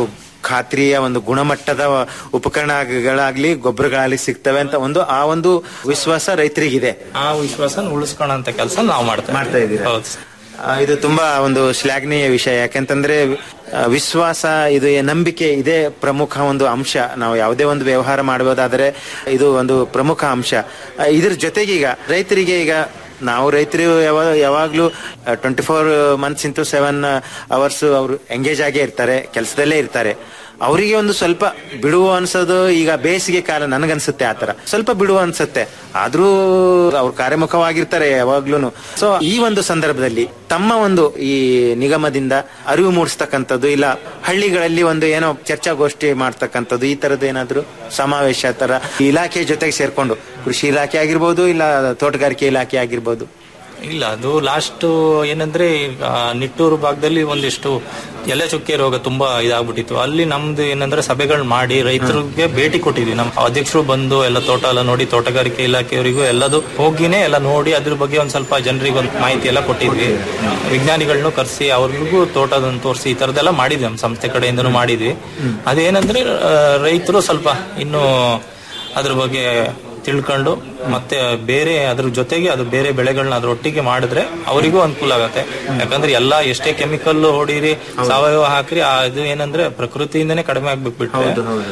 ಖಾತ್ರಿಯ ಒಂದು ಗುಣಮಟ್ಟದ ಉಪಕರಣಗಳಾಗ್ಲಿ ಗೊಬ್ಬರಗಳಾಗ್ಲಿ ಸಿಗ್ತವೆ ಅಂತ ಒಂದು ಆ ಒಂದು ವಿಶ್ವಾಸ ರೈತರಿಗಿದೆ ಆ ವಿಶ್ವಾಸ ಉಳಿಸ್ಕೊಳ್ಳೋಂತ ಕೆಲಸ ನಾವು ಮಾಡ್ತಾ ಮಾಡ್ತಾ ಇದ್ದೀರಾ ಹೌದು ಸರ್. ಆ, ಇದು ತುಂಬಾ ಒಂದು ಶ್ಲಾಘನೀಯ ವಿಷಯ ಯಾಕೆಂತಂದ್ರೆ ಆ, ವಿಶ್ವಾಸ ಇದು ಏ- ನಂಬಿಕೆ ಇದೇ ಪ್ರಮುಖ ಒಂದು ಅಂಶ ನಾವು ಯಾವುದೇ ಒಂದು ವ್ಯವಹಾರ ಮಾಡಬಹುದಾದ್ರೆ ಇದು ಒಂದು ಪ್ರಮುಖ ಅಂಶ ಆ, ಇದ್ರ ಜೊತೆಗೆ ಈಗ ರೈತರಿಗೆ ಈಗ ನಾವು ರೈತರು ಯಾವಾಗ ಯಾವಾಗ್ಲೂ twenty four months into seven hours ಅವರು ಎಂಗೇಜ್ ಆಗೇ ಇರ್ತಾರೆ ಕೆಲಸದಲ್ಲೇ ಇರ್ತಾರೆ ಅವರಿಗೆ ಒಂದು ಸ್ವಲ್ಪ ಬಿಡುವ ಅನ್ಸೋದು ಈಗ ಬೇಸಿಗೆ ಕಾಲ ನನಗನ್ಸುತ್ತೆ ಆತರ ಸ್ವಲ್ಪ ಬಿಡುವ ಅನ್ಸುತ್ತೆ ಆದ್ರೂ ಅವ್ರು ಕಾರ್ಯಮುಖವಾಗಿರ್ತಾರೆ ಯಾವಾಗ್ಲೂ ಸೊ ಈ ಒಂದು ಸಂದರ್ಭದಲ್ಲಿ ತಮ್ಮ ಒಂದು ಈ ನಿಗಮದಿಂದ ಅರಿವು ಮೂಡಿಸ್ತಕ್ಕಂಥದ್ದು ಇಲ್ಲ ಹಳ್ಳಿಗಳಲ್ಲಿ ಒಂದು ಏನೋ ಚರ್ಚಾಗೋಷ್ಠಿ ಮಾಡ್ತಕ್ಕಂಥದ್ದು ಈ ತರದ್ದು ಏನಾದ್ರು ಸಮಾವೇಶ ತರ ಇಲಾಖೆ ಜೊತೆಗೆ ಸೇರ್ಕೊಂಡು ಕೃಷಿ ಇಲಾಖೆ ಆಗಿರ್ಬೋದು ಇಲ್ಲ ತೋಟಗಾರಿಕೆ ಇಲಾಖೆ ಆಗಿರ್ಬೋದು ಇಲ್ಲ ಅದು ಲಾಸ್ಟ್ ಏನಂದ್ರೆ ಈಗ ನಿಟ್ಟೂರು ಭಾಗದಲ್ಲಿ ಒಂದಿಷ್ಟು ಎಲೆ ಚುಕ್ಕೆ ರೋಗ ತುಂಬಾ ಇದಾಗ್ಬಿಟ್ಟಿತ್ತು ಅಲ್ಲಿ ನಮ್ದು ಏನಂದ್ರೆ ಸಭೆಗಳು ಮಾಡಿ ರೈತರಿಗೆ ಭೇಟಿ ಕೊಟ್ಟಿದ್ವಿ ನಮ್ಮ ಅಧ್ಯಕ್ಷರು ಬಂದು ಎಲ್ಲ ತೋಟ ಎಲ್ಲ ನೋಡಿ ತೋಟಗಾರಿಕೆ ಇಲಾಖೆಯವರಿಗೂ ಎಲ್ಲದು ಹೋಗಿನೇ ಎಲ್ಲ ನೋಡಿ ಅದ್ರ ಬಗ್ಗೆ ಒಂದ್ ಸ್ವಲ್ಪ ಜನರಿಗೆ ಒಂದು ಮಾಹಿತಿ ಎಲ್ಲ ಕೊಟ್ಟಿದ್ವಿ ವಿಜ್ಞಾನಿಗಳನ್ನೂ ಕರೆಸಿ ಅವ್ರಿಗೂ ತೋಟದನ್ನು ತೋರಿಸಿ ಈ ತರದೆಲ್ಲ ಮಾಡಿದ್ವಿ ನಮ್ಮ ಸಂಸ್ಥೆ ಕಡೆಯಿಂದನೂ ಮಾಡಿದ್ವಿ ಅದೇನಂದ್ರೆ ಆ, ರೈತರು ಸ್ವಲ್ಪ ಇನ್ನು ಅದ್ರ ಬಗ್ಗೆ ತಿಳ್ಕೊಂಡು ಮತ್ತೆ ಬೇರೆ ಅದ್ರ ಜೊತೆಗೆ ಅದು ಬೇರೆ ಬೆಳೆಗಳನ್ನ ಅದ್ರ ಒಟ್ಟಿಗೆ ಮಾಡಿದ್ರೆ ಅವರಿಗೂ ಅನುಕೂಲ ಆಗತ್ತೆ ಯಾಕಂದ್ರೆ ಎಲ್ಲಾ ಎಷ್ಟೇ ಕೆಮಿಕಲ್ ಹೊಡೀರಿ ಸಾವಯವ ಹಾಕ್ರಿ ಆ ಇದು ಏನಂದ್ರೆ ಪ್ರಕೃತಿಯಿಂದನೇ ಕಡಿಮೆ ಆಗ್ಬಿಟ್ಬಿಟ್ರೆ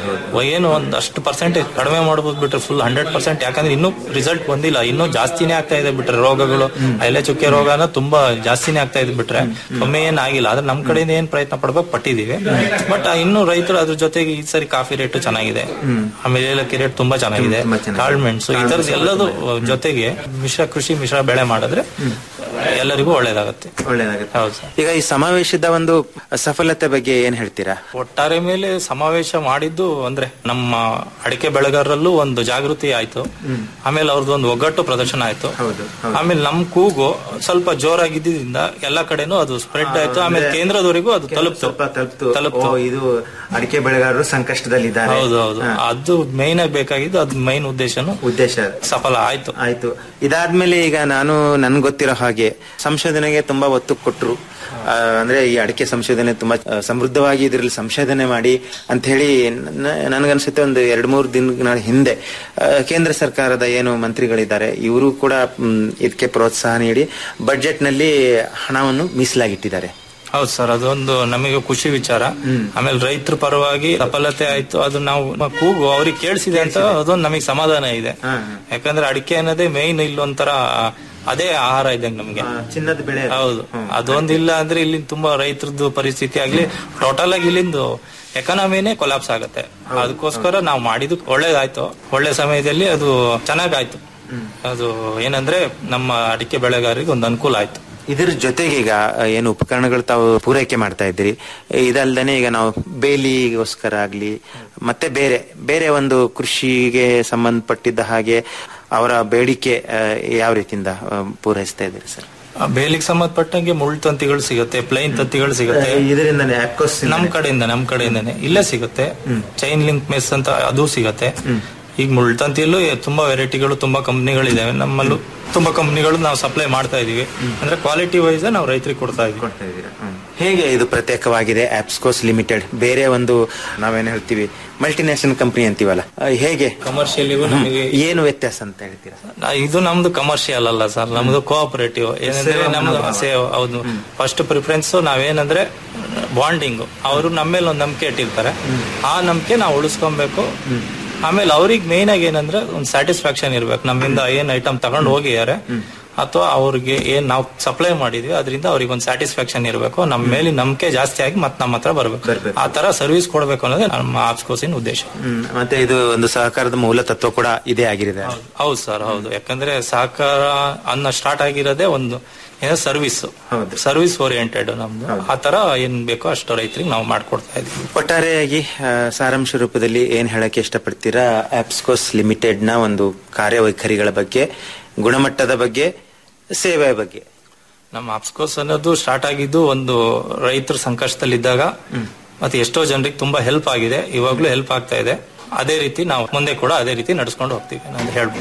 ಏನು ಒಂದ್ ಅಷ್ಟು ಪರ್ಸೆಂಟೇಜ್ ಕಡಿಮೆ ಮಾಡ್ಬೋದು ಬಿಟ್ರೆ ಫುಲ್ ಹಂಡ್ರೆಡ್ ಪರ್ಸೆಂಟ್ ಯಾಕಂದ್ರೆ ಇನ್ನೂ ರಿಸಲ್ಟ್ ಬಂದಿಲ್ಲ ಇನ್ನೂ ಜಾಸ್ತಿನೇ ಆಗ್ತಾ ಇದೆ ಬಿಟ್ರೆ ರೋಗಗಳು ಎಲೆ ಚುಕ್ಕೆ ರೋಗನ ತುಂಬಾ ಜಾಸ್ತಿನೇ ಆಗ್ತಾ ಇದೆ ಬಿಟ್ರೆ ಕಮ್ಮಿ ಏನ್ ಆಗಿಲ್ಲ ಆದ್ರೆ ನಮ್ ಕಡೆಯಿಂದ ಏನ್ ಪ್ರಯತ್ನ ಪಡ್ಬೇಕು ಪಟ್ಟಿದೀವಿ ಬಟ್ ಇನ್ನು ರೈತರು ಅದ್ರ ಜೊತೆಗೆ ಈ ಸರಿ ಕಾಫಿ ರೇಟ್ ಚೆನ್ನಾಗಿದೆ ಆಮೇಲೆ ಏಲಕ್ಕಿ ರೇಟ್ ತುಂಬಾ ಚೆನ್ನಾಗಿದೆ ಕಾಳ್ಮೆಣಸು ಈ ತರದ್ ಎಲ್ಲದೂ ಜೊತೆಗೆ ಮಿಶ್ರ ಕೃಷಿ ಮಿಶ್ರ ಬೆಳೆ ಮಾಡಿದ್ರೆ ಎಲ್ಲರಿಗೂ ಒಳ್ಳೇದಾಗತ್ತೆ ಒಳ್ಳೇದಾಗುತ್ತೆ ಹೌದು ಸರ್ ಈಗ ಈ ಸಮಾವೇಶದ ಒಂದು ಸಫಲತೆ ಬಗ್ಗೆ ಏನ್ ಹೇಳ್ತೀರಾ ಒಟ್ಟಾರೆ ಮೇಲೆ ಸಮಾವೇಶ ಮಾಡಿದ್ದು ಅಂದ್ರೆ ನಮ್ಮ ಅಡಿಕೆ ಬೆಳೆಗಾರರಲ್ಲೂ ಒಂದು ಜಾಗೃತಿ ಆಯ್ತು ಆಮೇಲೆ ಅವ್ರದ್ದು ಒಂದು ಒಗ್ಗಟ್ಟು ಪ್ರದರ್ಶನ ಆಯ್ತು ಆಮೇಲೆ ನಮ್ ಕೂಗು ಸ್ವಲ್ಪ ಜೋರಾಗಿದ್ದರಿಂದ ಎಲ್ಲಾ ಕಡೆನೂ ಅದು ಸ್ಪ್ರೆಡ್ ಆಯ್ತು ಆಮೇಲೆ ಕೇಂದ್ರದವರೆಗೂ ಅದು ತಲುಪ್ತು ತಲುಪ್ತು ಓ, ಇದು ಅಡಿಕೆ ಬೆಳೆಗಾರರು ಸಂಕಷ್ಟದಲ್ಲಿದ್ದಾರೆ ಹೌದು ಹೌದು ಅದು ಮೇನ್ ಆಗಿ ಬೇಕಾಗಿದ್ದು ಅದ್ ಮೈನ್ ಉದ್ದೇಶನು ಉದ್ದೇಶ ಸಫಲ ಆಯ್ತು ಆಯ್ತು ಇದಾದ್ಮೇಲೆ ಈಗ ನಾನು ನನ್ ಗೊತ್ತಿರೋ ಹಾಗೆ ಸಂಶೋಧನೆಗೆ ತುಂಬಾ ಒತ್ತು ಕೊಟ್ರು ಆ, ಅಂದ್ರೆ ಈ ಅಡಿಕೆ ಸಂಶೋಧನೆ ತುಂಬಾ ಆ, ಸಮೃದ್ಧವಾಗಿ ಇದರಲ್ಲಿ ಸಂಶೋಧನೆ ಮಾಡಿ ಅಂತ ಹೇಳಿ ನ- ನನ್ಗನ್ಸುತ್ತೆ ಒಂದು ಎರಡ್ ಮೂರು ದಿನಗಳ ಹಿಂದೆ ಆ, ಕೇಂದ್ರ ಸರ್ಕಾರದ ಏನು ಮಂತ್ರಿಗಳಿದ್ದಾರೆ ಇವರು ಕೂಡ ಮ್, ಇದಕ್ಕೆ ಪ್ರೋತ್ಸಾಹ ನೀಡಿ ಬಜೆಟ್ ನಲ್ಲಿ ಹಣವನ್ನು ಮೀಸಲಾಗಿಟ್ಟಿದ್ದಾರೆ ಹೌದು ಸರ್ ಅದೊಂದು ನಮಗೆ ಖುಷಿ ವಿಚಾರ ಆಮೇಲೆ ರೈತರ ಪರವಾಗಿ ಸಫಲತೆ ಆಯ್ತು ಅದು ನಾವು ನಮ್ಮ ಕೂಗು ಅವ್ರಿಗೆ ಕೇಳಿಸಿದೆ ಅಂತ ಅದೊಂದು ನಮಗೆ ಸಮಾಧಾನ ಇದೆ ಯಾಕಂದ್ರೆ ಅಡಿಕೆ ಅನ್ನೋದೇ ಮೇಯ್ನ್ ಇಲ್ಲೊಂಥರ ಅದೇ ಆಹಾರ ಇದ್ದಂಗೆ ನಮ್ಗೆ ಚಿನ್ನದ ಬೆಳೆ ಹೌದು ಅದೊಂದಿಲ್ಲ ಅಂದ್ರೆ ಇಲ್ಲಿ ತುಂಬಾ ರೈತರದ್ದು ಪರಿಸ್ಥಿತಿ ಆಗ್ಲಿ ಟೋಟಲ್ ಆಗಿ ಇಲ್ಲಿಂದು ಎಕಾನಮಿನೇ ಕೊಲಾಪ್ಸ್ ಆಗತ್ತೆ ಅದಕ್ಕೋಸ್ಕರ ನಾವು ಮಾಡಿದ್ದು ಒಳ್ಳೇದಾಯ್ತು ಒಳ್ಳೆ ಸಮಯದಲ್ಲಿ ಅದು ಚೆನ್ನಾಗಾಯ್ತು ಅದು ಏನಂದ್ರೆ ನಮ್ಮ ಅಡಿಕೆ ಬೆಳೆಗಾರರಿಗೆ ಒಂದು ಅನುಕೂಲ ಆಯ್ತು ಇದರ ಜೊತೆಗೆ ಈಗ ಆ, ಏನು ಉಪಕರಣಗಳು ತಾವು ಪೂರೈಕೆ ಮಾಡ್ತಾ ಇದ್ದೀರಿ ಇದಲ್ದೇನೆ ಈಗ ನಾವು ಬೇಲಿಗೋಸ್ಕರ ಆಗ್ಲಿ ಮತ್ತೆ ಬೇರೆ ಬೇರೆ ಒಂದು ಕೃಷಿಗೆ ಸಂಬಂಧಪಟ್ಟಿದ್ದ ಹಾಗೆ ಅವರ ಬೇಡಿಕೆ ಆ, ಯಾವ ರೀತಿಯಿಂದ ಆ, ಪೂರೈಸ್ತಾ ಇದ್ದೀರಿ ಸರ್ ಆ ಬೇಲಿಗೆ ಸಂಬಂಧಪಟ್ಟಂಗೆ ಮುಳ್ಳು ತಂತಿಗಳು ಸಿಗುತ್ತೆ ಪ್ಲೈನ್ ತಂತಿಗಳು ಸಿಗುತ್ತೆ ಇದರಿಂದನೇ ಅಕ್ಕೋಸ್ ನಮ್ ಕಡೆಯಿಂದ ನಮ್ ಕಡೆಯಿಂದಾನೆ ಇಲ್ಲೇ ಸಿಗುತ್ತೆ ಚೈನ್ ಲಿಂಕ್ ಮೆಸ್ ಅಂತ ಅದು ಸಿಗುತ್ತೆ ಈಗ ಮುಳ್ಳು ತಂತಿಯಲ್ಲೂ ತುಂಬಾ ವೆರೈಟಿಗಳು ತುಂಬಾ ಕಂಪ್ನಿಗಳಿದಾವೆ ನಮ್ಮಲ್ಲೂ ತುಂಬಾ ಕಂಪ್ನಿಗಳು ನಾವು ಸಪ್ಲೈ ಮಾಡ್ತಾ ಇದೀವಿ ಅಂದ್ರೆ ಕ್ವಾಲಿಟಿ ವೈಸ್ ನಾವು ರೈತರಿಗೆ ಕೊಡ್ತಾ ಇದೀವಿ ಹೇಗೆ ಇದು ಪ್ರತ್ಯೇಕವಾಗಿದೆ ಆಪ್ಸ್ಕೋಸ್ ಲಿಮಿಟೆಡ್ ಬೇರೆ ಒಂದು ನಾವೇನ್ ಹೇಳ್ತೀವಿ ಮಲ್ಟಿನ್ಯಾಷನಲ್ ಕಂಪನಿ ಅಂತೀವಲ್ಲ ಆ, ಹೇಗೆ ಕಮರ್ಷಿಯಲಿಗೂ ನಮಗೆ ಏನು ವ್ಯತ್ಯಾಸ ಅಂತ ಹೇಳ್ತೀರಾ ನಾ- ಇದು ನಮ್ದು ಕಮರ್ಷಿಯಲ್ ಅಲ್ಲ ಸರ್ ನಮ್ದು ಕೋಆಪರೇಟಿವ್ ಏನಂದ್ರೆ ಸೇವಾ ನಮ್ದು ಮನೋಭಾವ. ಸೇವ್ ಹೌದು ಫಸ್ಟ್ ಪ್ರಿಫರೆನ್ಸ್ ನಾವೇನಂದ್ರೆ ಬಾಂಡಿಂಗ್ ಅವರು ನಮ್ಮ ಮೇಲೆ ಒಂದು ನಂಬಿಕೆ ಇಟ್ಟಿರ್ತಾರೆ ಆ ನಂಬಿಕೆ ನಾವು ಉಳಿಸ್ಕೊಬೇಕು ಆಮೇಲೆ ಅವ್ರಿಗೆ ಮೇನ್ ಆಗಿ ಏನಂದ್ರೆ ಒಂದು ಸ್ಯಾಟಿಸ್ಫ್ಯಾಕ್ಷನ್ ಇರ್ಬೇಕು ನಮ್ಮಿಂದ ಏನ್ ಐಟಮ್ ತಗೊಂಡು ಹೋಗಿದ್ದಾರೆ ಅಥವಾ ಅವ್ರಿಗೆ ಏನ್ ನಾವು ಸಪ್ಲೈ ಮಾಡಿದ್ವಿ ಅದರಿಂದ ಅವ್ರಿಗೆ ಒಂದು ಸ್ಯಾಟಿಸ್ಫ್ಯಾಕ್ಷನ್ ಇರಬೇಕು ನಮ್ಮ ಮೇಲೆ ನಂಬಿಕೆ ಜಾಸ್ತಿ ಆಗಿ ಮತ್ತೆ ನಮ್ಮ ಹತ್ರ ಬರ್ಬೇಕು ಆ ತರ ಸರ್ವಿಸ್ ಕೊಡ್ಬೇಕು ಅನ್ನೋದೇ ನಮ್ಮ ಆಪ್ಸ್ಕೋಸಿನ ಉದ್ದೇಶ ಹ್ಮ್. ಮತ್ತೆ ಇದು ಒಂದು ಸಹಕಾರದ ಮೂಲ ತತ್ವ ಕೂಡ ಇದೇ ಆಗಿರಿದೆ ಹೌದು ಸರ್ ಹೌದು ಯಾಕಂದ್ರೆ ಸಹಕಾರ ಅನ್ನ ಸ್ಟಾರ್ಟ್ ಆಗಿರೋದೇ ಒಂದು ಏನೋ ಸರ್ವಿಸ್ ಸರ್ವಿಸ್ ಓರಿಯೆಂಟೆಡ್ ನಮ್ದು ಆ ತರ ಏನ್ ಬೇಕೋ ಅಷ್ಟು ರೈತರಿಗೆ ನಾವು ಮಾಡ್ಕೊಡ್ತಾ ಇದೀವಿ ಒಟ್ಟಾರೆಯಾಗಿ ಆ, ಸಾರಾಂಶ ರೂಪದಲ್ಲಿ ಏನ್ ಹೇಳಕ್ಕೆ ಇಷ್ಟಪಡ್ತೀರಾ ಆಪ್ಸ್ಕೋಸ್ ಲಿಮಿಟೆಡ್ ನ ಒಂದು ಕಾರ್ಯವೈಖರಿಗಳ ಬಗ್ಗೆ ಗುಣಮಟ್ಟದ ಬಗ್ಗೆ ಸೇವೆಯ ಬಗ್ಗೆ ನಮ್ಮ ಅಪ್ಸ್ಕೋಸ್ ಅನ್ನೋದು ಸ್ಟಾರ್ಟ್ ಆಗಿದ್ದು ಒಂದು ರೈತರ ಸಂಕಷ್ಟದಲ್ಲಿದ್ದಾಗ ಮತ್ತೆ ಎಷ್ಟೋ ಜನರಿಗೆ ತುಂಬಾ ಹೆಲ್ಪ್ ಆಗಿದೆ ಇವಾಗ್ಲೂ ಹೆಲ್ಪ್ ಆಗ್ತಾ ಇದೆ ಅದೇ ರೀತಿ ನಾವು ಮುಂದೆ ಕೂಡ ಅದೇ ರೀತಿ ನಡ್ಸ್ಕೊಂಡು ಹೋಗ್ತೀವಿ ಅಂತ ಹೇಳ್ಬೋದು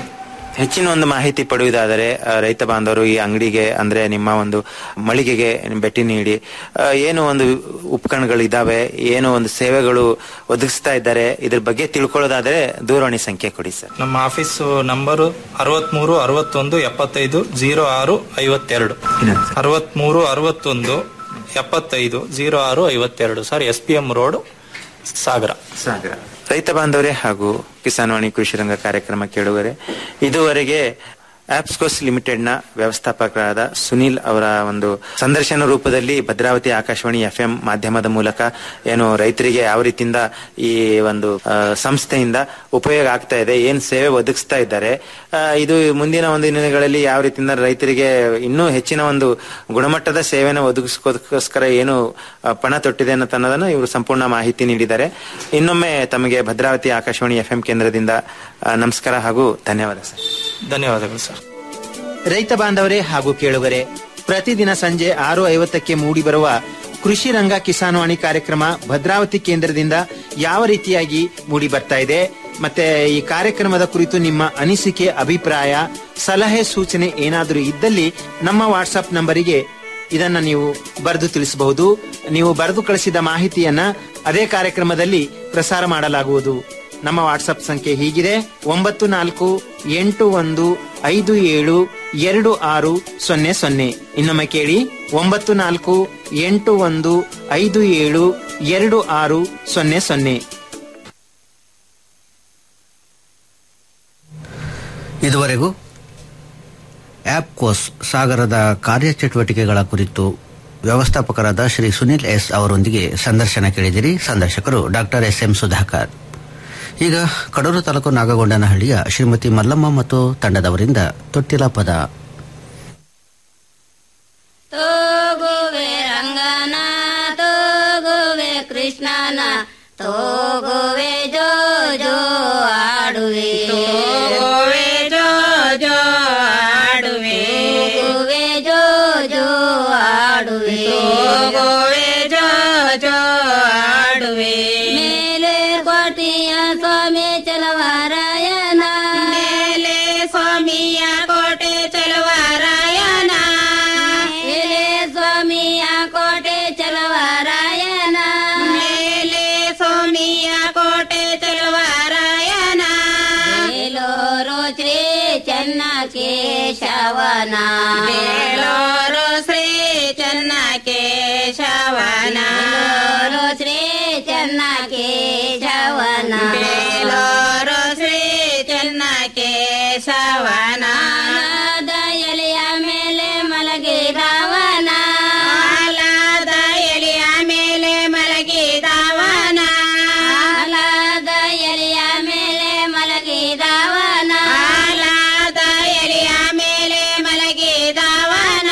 ಹೆಚ್ಚಿನ ಒಂದು ಮಾಹಿತಿ ಪಡೆಯುವುದಾದರೆ ಆ, ರೈತ ಬಾಂಧವರು ಈ ಅಂಗಡಿಗೆ ಅಂದ್ರೆ ನಿಮ್ಮ ಒಂದು ಮಳಿಗೆಗೆ ಭೇಟಿ ನೀಡಿ ಆ, ಏನು ಒಂದು ಉಪಕರಣಗಳು ಇದಾವೆ ಏನು ಒಂದು ಸೇವೆಗಳು ಒದಗಿಸ್ತಾ ಇದ್ದಾರೆ ಇದ್ರ ಬಗ್ಗೆ ತಿಳ್ಕೊಳ್ಳೋದಾದ್ರೆ ದೂರವಾಣಿ ಸಂಖ್ಯೆ ಕೊಡಿ ಸರ್ ನಮ್ಮ ಆಫೀಸು ನಂಬರು ಅರವತ್ಮೂರು ಅರವತ್ತೊಂದು ಎಪ್ಪತ್ತೈದು ಜೀರೋ ಆರು ಐವತ್ತೆರಡು ಅರವತ್ಮೂರು ಅರವತ್ತೊಂದು ಎಪ್ಪತ್ತೈದು ಜೀರೋ ಆರು ಐವತ್ತೆರಡು sir S P M road Sagara Sagara ರೈತ ಬಾಂಧವರೇ ಹಾಗೂ ಕಿಸಾನ್ವಾಣಿ ಕೃಷಿ ರಂಗ ಕಾರ್ಯಕ್ರಮ ಕೇಳುವರೆ ಇದುವರೆಗೆ ಆಪ್ಸ್ಕೋಸ್ ಲಿಮಿಟೆಡ್ ನ ವ್ಯವಸ್ಥಾಪಕರಾದ ಸುನೀಲ್ ಅವರ ಒಂದು ಸಂದರ್ಶನ ರೂಪದಲ್ಲಿ ಭದ್ರಾವತಿ ಆಕಾಶವಾಣಿ ಎಫ್ ಎಂ ಮಾಧ್ಯಮದ ಮೂಲಕ ಏನು ರೈತರಿಗೆ ಯಾವ ರೀತಿಯಿಂದ ಈ ಒಂದು ಆ, ಸಂಸ್ಥೆಯಿಂದ ಉಪಯೋಗ ಆಗ್ತಾ ಇದೆ ಏನ್ ಸೇವೆ ಒದಗಿಸ್ತಾ ಇದ್ದಾರೆ ಆ, ಇದು ಮುಂದಿನ ಒಂದು ದಿನಗಳಲ್ಲಿ ಯಾವ ರೀತಿಯಿಂದ ರೈತರಿಗೆ ಇನ್ನೂ ಹೆಚ್ಚಿನ ಒಂದು ಗುಣಮಟ್ಟದ ಸೇವೆನ ಒದಗಿಸ್ಕೋದಕ್ಕೋಸ್ಕರ ಏನು ಆ, ಪಣ ತೊಟ್ಟಿದೆ ಅನ್ನೋ ಅನ್ನೋದನ್ನ ಇವರು ಸಂಪೂರ್ಣ ಮಾಹಿತಿ ನೀಡಿದ್ದಾರೆ ಇನ್ನೊಮ್ಮೆ ತಮಗೆ ಭದ್ರಾವತಿ ಆಕಾಶವಾಣಿ ಎಫ್ ಎಂ ಕೇಂದ್ರದಿಂದ ಆ, ನಮಸ್ಕಾರ ಹಾಗೂ ಧನ್ಯವಾದ ಸರ್ ಧನ್ಯವಾದಗಳು ಸರ್ ರೈತ ಬಾಂಧವರೇ ಹಾಗೂ ಕೇಳುಗರೆ ಪ್ರತಿದಿನ ಸಂಜೆ ಆರು ಐವತ್ತಕ್ಕೆ ಮೂಡಿ ಬರುವ ಕೃಷಿ ರಂಗ ಕಿಸಾನ್ವಾಣಿ ಕಾರ್ಯಕ್ರಮ ಭದ್ರಾವತಿ ಕೇಂದ್ರದಿಂದ ಯಾವ ರೀತಿಯಾಗಿ ಮೂಡಿ ಬರ್ತಾ ಇದೆ ಮತ್ತೆ ಈ ಕಾರ್ಯಕ್ರಮದ ಕುರಿತು ನಿಮ್ಮ ಅನಿಸಿಕೆ ಅಭಿಪ್ರಾಯ ಸಲಹೆ ಸೂಚನೆ ಏನಾದರೂ ಇದ್ದಲ್ಲಿ ನಮ್ಮ ವಾಟ್ಸ್ಆಪ್ ನಂಬರಿಗೆ ಇದನ್ನ ನೀವು ಬರೆದು ತಿಳಿಸಬಹುದು ನೀವು ಬರೆದು ಕಳಿಸಿದ ಮಾಹಿತಿಯನ್ನ ಅದೇ ಕಾರ್ಯಕ್ರಮದಲ್ಲಿ ಪ್ರಸಾರ ಮಾಡಲಾಗುವುದು ನಮ್ಮ ವಾಟ್ಸಪ್ ಸಂಖ್ಯೆ ಹೀಗಿದೆ ಒಂಬತ್ತು ನಾಲ್ಕು ಎಂಟು ಒಂದು ಐದು ಏಳು ಎರಡು ಆರು ಸೊನ್ನೆ ಸೊನ್ನೆ ಇನ್ನೊಮ್ಮೆ ಕೇಳಿ ಒಂಬತ್ತು ನಾಲ್ಕು ಎಂಟು ಒಂದು ಐದು ಏಳು ಎರಡು ಆರು ಸೊನ್ನೆ ಸೊನ್ನೆ ಇದುವರೆಗೂ ಆಪ್ಕೋಸ್ ಸಾಗರದ ಕಾರ್ಯಚಟುವಟಿಕೆಗಳ ಕುರಿತು ವ್ಯವಸ್ಥಾಪಕರಾದ ಶ್ರೀ ಸುನಿಲ್ ಎಸ್ ಅವರೊಂದಿಗೆ ಸಂದರ್ಶನ ಕೇಳಿದಿರಿ ಸಂದರ್ಶಕರು ಡಾಕ್ಟರ್ ಎಸ್ ಎಂ ಸುಧಾಕರ್ ಈಗ ಕಡೂರು ತಾಲೂಕು ನಾಗಗೊಂಡನಹಳ್ಳಿಯ ಶ್ರೀಮತಿ ಮಲ್ಲಮ್ಮ ಮತ್ತು ತಂಡದವರಿಂದ ತೊಟ್ಟಿಲ ಪದ ತೋಗುವೆ ರಂಗನ ತೋಗುವೆ ಕೃಷ್ಣನ ತೋಗುವೆ ಜೋ ಜೋ ಆಡುವೆ ತೋಗುವೆ ಜೋ ಜೋ ಆಡುವೆ ತೋಗುವೆ ಜೋ ಜೋ ಆಡುವೆ ತೋಗುವೆ ಜೋ ಜೋ ಆಡುವೆ ಮೇಲೆ ಕೋಟೆಯ ಸ್ವಾಮಿ ಚಲವರಾಯನ ಮೇಲೆ ಸ್ವಾಮಿಯ ಕೋಟೆ ಚಲವರಾಯನ ಮೇಲೆ ಸ್ವಾಮಿಯ ಕೋಟೆ ಚಲವರಾಯನ ಮೇಲೆ ಸ್ವಾಮಿಯ ಕೋಟೆ ಚಲವರಾಯನ ಬೇಲೋರು ಶ್ರೀ ಚೆನ್ನ ಕೇಶವನ ಬೇಲೋರು ಶ್ರೀ ಚೆನ್ನ ಕೇಶವನ ಬೇಲೋರು ಶ್ರೀ ಚೆನ್ನ ಕೇಶವನ ಬೇಲೋರು ಶ್ರೀ ಚೆನ್ನ ಕೇಶವನ ಎಲೆಯ ಮೇಲೆ ಮಲಗಿದವನ ಆಲಾದ ಎಲೆಯ ಮೇಲೆ ಮಲಗಿದವನ ಆಲಾದ ಎಲೆಯ ಮೇಲೆ ಮಲಗಿದವನ ಆಲಾದ ಎಲೆಯ ಮೇಲೆ ಮಲಗಿದವನ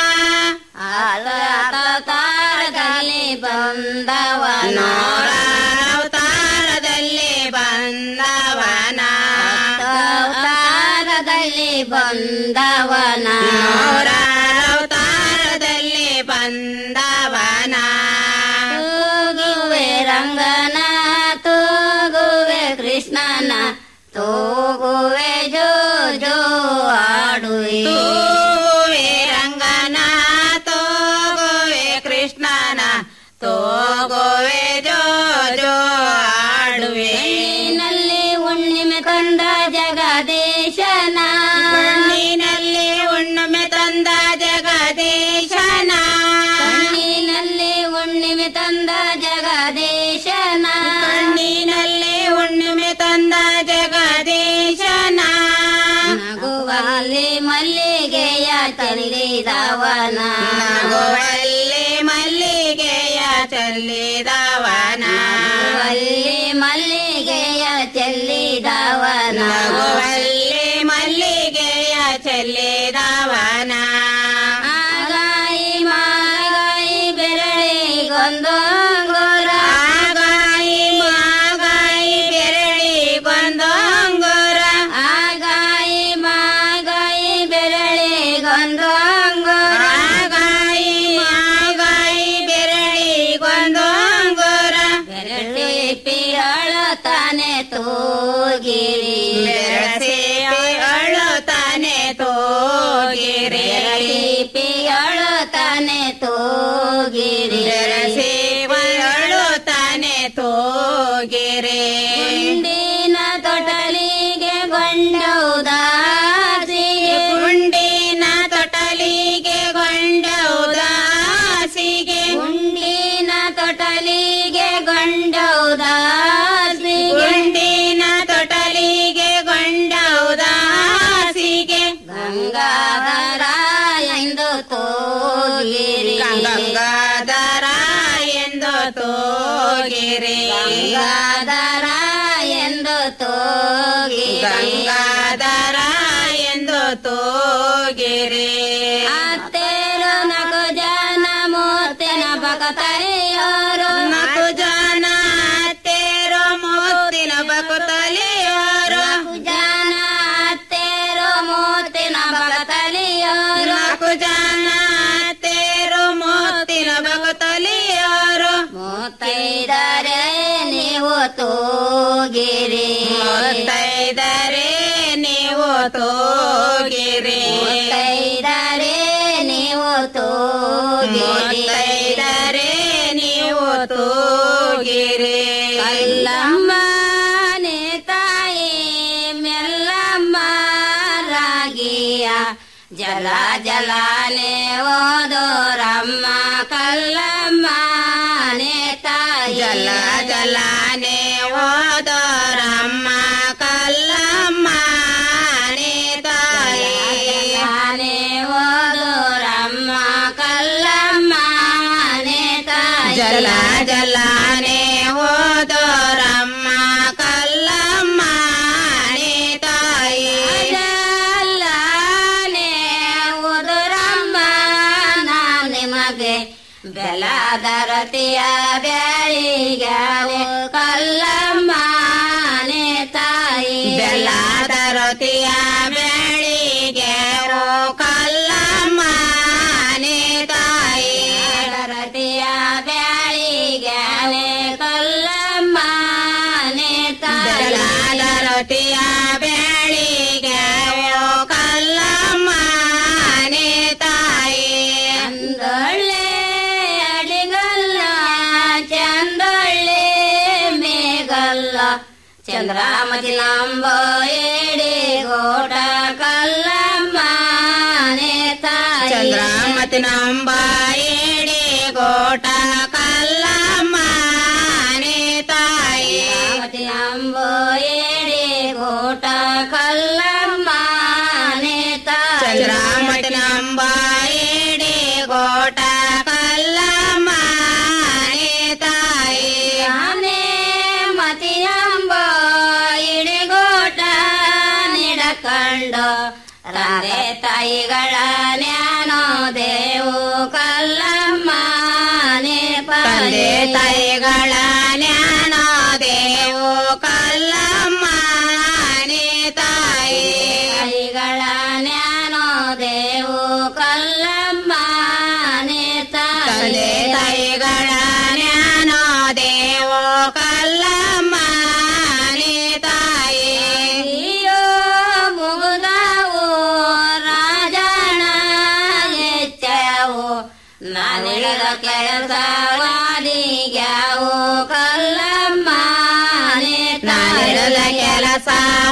ಅವತಾರದಲ್ಲಿ ಬಂದವನ ಅವತಾರದಲ್ಲಿ ಬಂದವನ ಅವತಾರದಲ್ಲಿ ಬಂದವನ ಅವತಾರದಲ್ಲಿ ಬಂದವನ ತೂಗುವೆ ರಂಗನ ತೂಗುವೆ ಕೃಷ್ಣನ ತೂಗುವೆ ಜೋ ಜೋ ಆಡುವೆ ತೂಗುವೆ ರಂಗನ ತೋಗುವೆ ಕೃಷ್ಣನ ತೋಗುವೆ ಜೋ ಜೋ ಆಡುವೆ ಕಣ್ಣಿನಲ್ಲಿ ಹುಣ್ಣಿಮೆ ತಂದ ಜಗದೀಶನ ಕಣ್ಣಿನಲ್ಲಿ ಹುಣ್ಣಿಮೆ ತಂದ ಜಗದೀಶನ ಕಣ್ಣಿನಲ್ಲಿ ಹುಣ್ಣಿಮೆ ತಂದ ಜಗದೀಶನ ಕಣ್ಣಿನಲ್ಲಿ ಹುಣ್ಣಿಮೆ ತಂದ ಜಗದೀಶನ ನಗುವಲ್ಲಿ ಮಲ್ಲಿಗೆಯ ಚೆಲ್ಲಿದವನ ನಗುವಲ್ಲಿ ಮಲ್ಲಿಗೆಯ ಚೆಲ್ಲಿದವನ ನಗುವಲ್ಲಿ ಮಲ್ಲಿಗೆಯ ಚೆಲ್ಲಿದವನ ನಗುವಲ್ಲಿ ಮಲ್ಲಿಗೆಯ ಚೆಲ್ಲಿದವನ ಆಗಾಯಿ ಮಾಗಾಯಿ ಬೆರಳಿಗೊಂದೊಂಗುರ ಆಗಾಯಿ ಮಾಗಾಯಿ ಬೆರಳಿಗೊಂದೊಂಗುರ ಆಗಾಯಿ ಮಾಗಾಯಿ ಬೆರಳಿಗೊಂದೊಂಗುರ ಆಗಾಯಿ ಮಾಗಾಯಿ ಬೆರಳಿಗೊಂದೊಂಗುರ ಬೆರಳಿಪಿ ಅಳತಾನೆ ತೋಗಿರಿ ಬೆರಸಿ ಅಳು ತೋಗಿರಿ ಗಂಗಾಧರ ಎಂದು ತೋಗಿ ಗಂಗಾಧರ ಎಂದು ತೋಗಿರಿ ಅತ್ತೇರು ನಕು ಜನ ಮೂರ್ತಿನ ಭಕ್ತರಿಯೋರು ನಕು ಜನ ಅತ್ತೇರು ಮೂರ್ತಿನ ಭಕ್ತಲಿಯೋರು ಜನ ಅತ್ತೇರು ಮೂರ್ತಿನ ಭಕ್ತಲಿಯೋರು ನಕು ಜನ ಅತ್ತೇರು ಮೂರ್ತಿನ ಭಕ್ತಲಿಯೋರು ಮೂತೈದರೆ ನೀವು ತೋಗಿರಿ ಮೂತೈದರೆ ನೀವು ತೋಗಿರಿ ಮೂತೈದರೆ ನೀವು ತೋಗಿರಿ ಮೂತೈದರೆ ನೀವು ತೋಗಿರಿ ಕಲ್ಲಮ್ಮ ನೇ ತಾಯಿ ಮೆಲ್ಲಮ್ಮ ರಾಗಿಯ ಜಲ ಜಲಾನೆ ಓದೋರಮ್ಮ ಕಲ್ಲಮ್ಮ ನೇ ತಾಯಿ ಜಲ ಜಲಾನೆ ಓದೋರಮ್ಮ ಕಲ್ಲಮ್ಮ ನೇ ತಾಯಿ ಜಲಾನೆ ಓದೋರಮ್ಮ ಕಲ್ಲಮ್ಮ ನೇ ತಾಯಿ ಜಲ ಜಲಾನೆ ಓದೋರಮ್ಮ ಕಲ್ಲಮ್ಮ ನೇ ತಾಯಿ ಜಲಾನೆ ಓದೋರಮ್ಮ ನಾ ನಿಮಗೆ ಬೆಲದರತಿಯ ಬ್ಯಾಳಿಗಾವೆ ಕಲ್ಲಮ್ಮ ನೇ ತಾಯಿ ಬೆಲದರತಿಯ ಬ್ಯಾಳಿಗೆ ಓ ಕಲ್ಲಮ್ಮ ನೇ ತಾಯಿ ದರತಿಯ ಬ್ಯಾಳಿಗೆ ಕಲ್ಲಮ್ಮ ನೇ ತಾಯಿ ಬೆಲದರತಿಯ ಬ್ಯಾಳಿಗೆ ಓ ಕಲ್ಲಮ್ಮ ನೇ ತಾಯಿ ಅಂದೊಳ್ಳೆ ಅಡಿಗಲ್ಲ ಚಂದೊಳ್ಳೆ ಮೇಘಲ್ಲ ಚಂದ್ರಾಮತಿ ನಂಬ ಎಡಿ ಗೋಟ ಕಲ್ಲಮ್ಮ ನೇ ತಾಯಿ ಚಂದ್ರಾಮತಿ ನಂಬ ಎಡಿ ಗೋಟ ಕಲ್ಲಮ್ಮ ನೇ ತಾಯಿ ನಂಬ ಎಡಿ ಗೋಟ ಕಲ್ಲಮ್ಮ ನೇ ತಾಯಿ ಚಂದ್ರಾಮತಿ ನಂಬ ಎಡಿ ಗೋಟ ಕಲ್ಲಮ್ಮ ನೇ ತಾಯಿ ಆನೆ ಮತಿಯಂಬ ಇಡಿಗೋಟ ನಿಡಕಂಡು ರಾಧೆ ತಾಯಿಗಳ ಜ್ಞಾನೋ ದೇವು ಕಲ್ಲಮ್ಮ ನೇ ತಂದೆ ತಾಯಿಗಳ ಜ್ಞಾನೋ ದೇವು ಕಲ್ಲಮ್ಮ ನೇ ತಾಯಿ ತಾಯಿಗಳ ಜ್ಞಾನೋ ದೇವು ಕಲ್ಲಮ್ಮ ನೇ ತಂದೆ ತಾಯಿಗಳ ಜ್ಞಾನೋ ದೇವು ಕಲ್ಲಮ್ಮ ನೇ ತಾಯಿ ಅಯ್ಯೋ ಮುಗುದಾವು ರಾಜನ ಹೆಚ್ಚವು ನಾನಿಡದ ಕೆಲಸವಾದಿಗ್ಯಾವು ಕಲ್ಲಮ್ಮ ನೇ ನಾನಿಡದ ಕೆಲಸ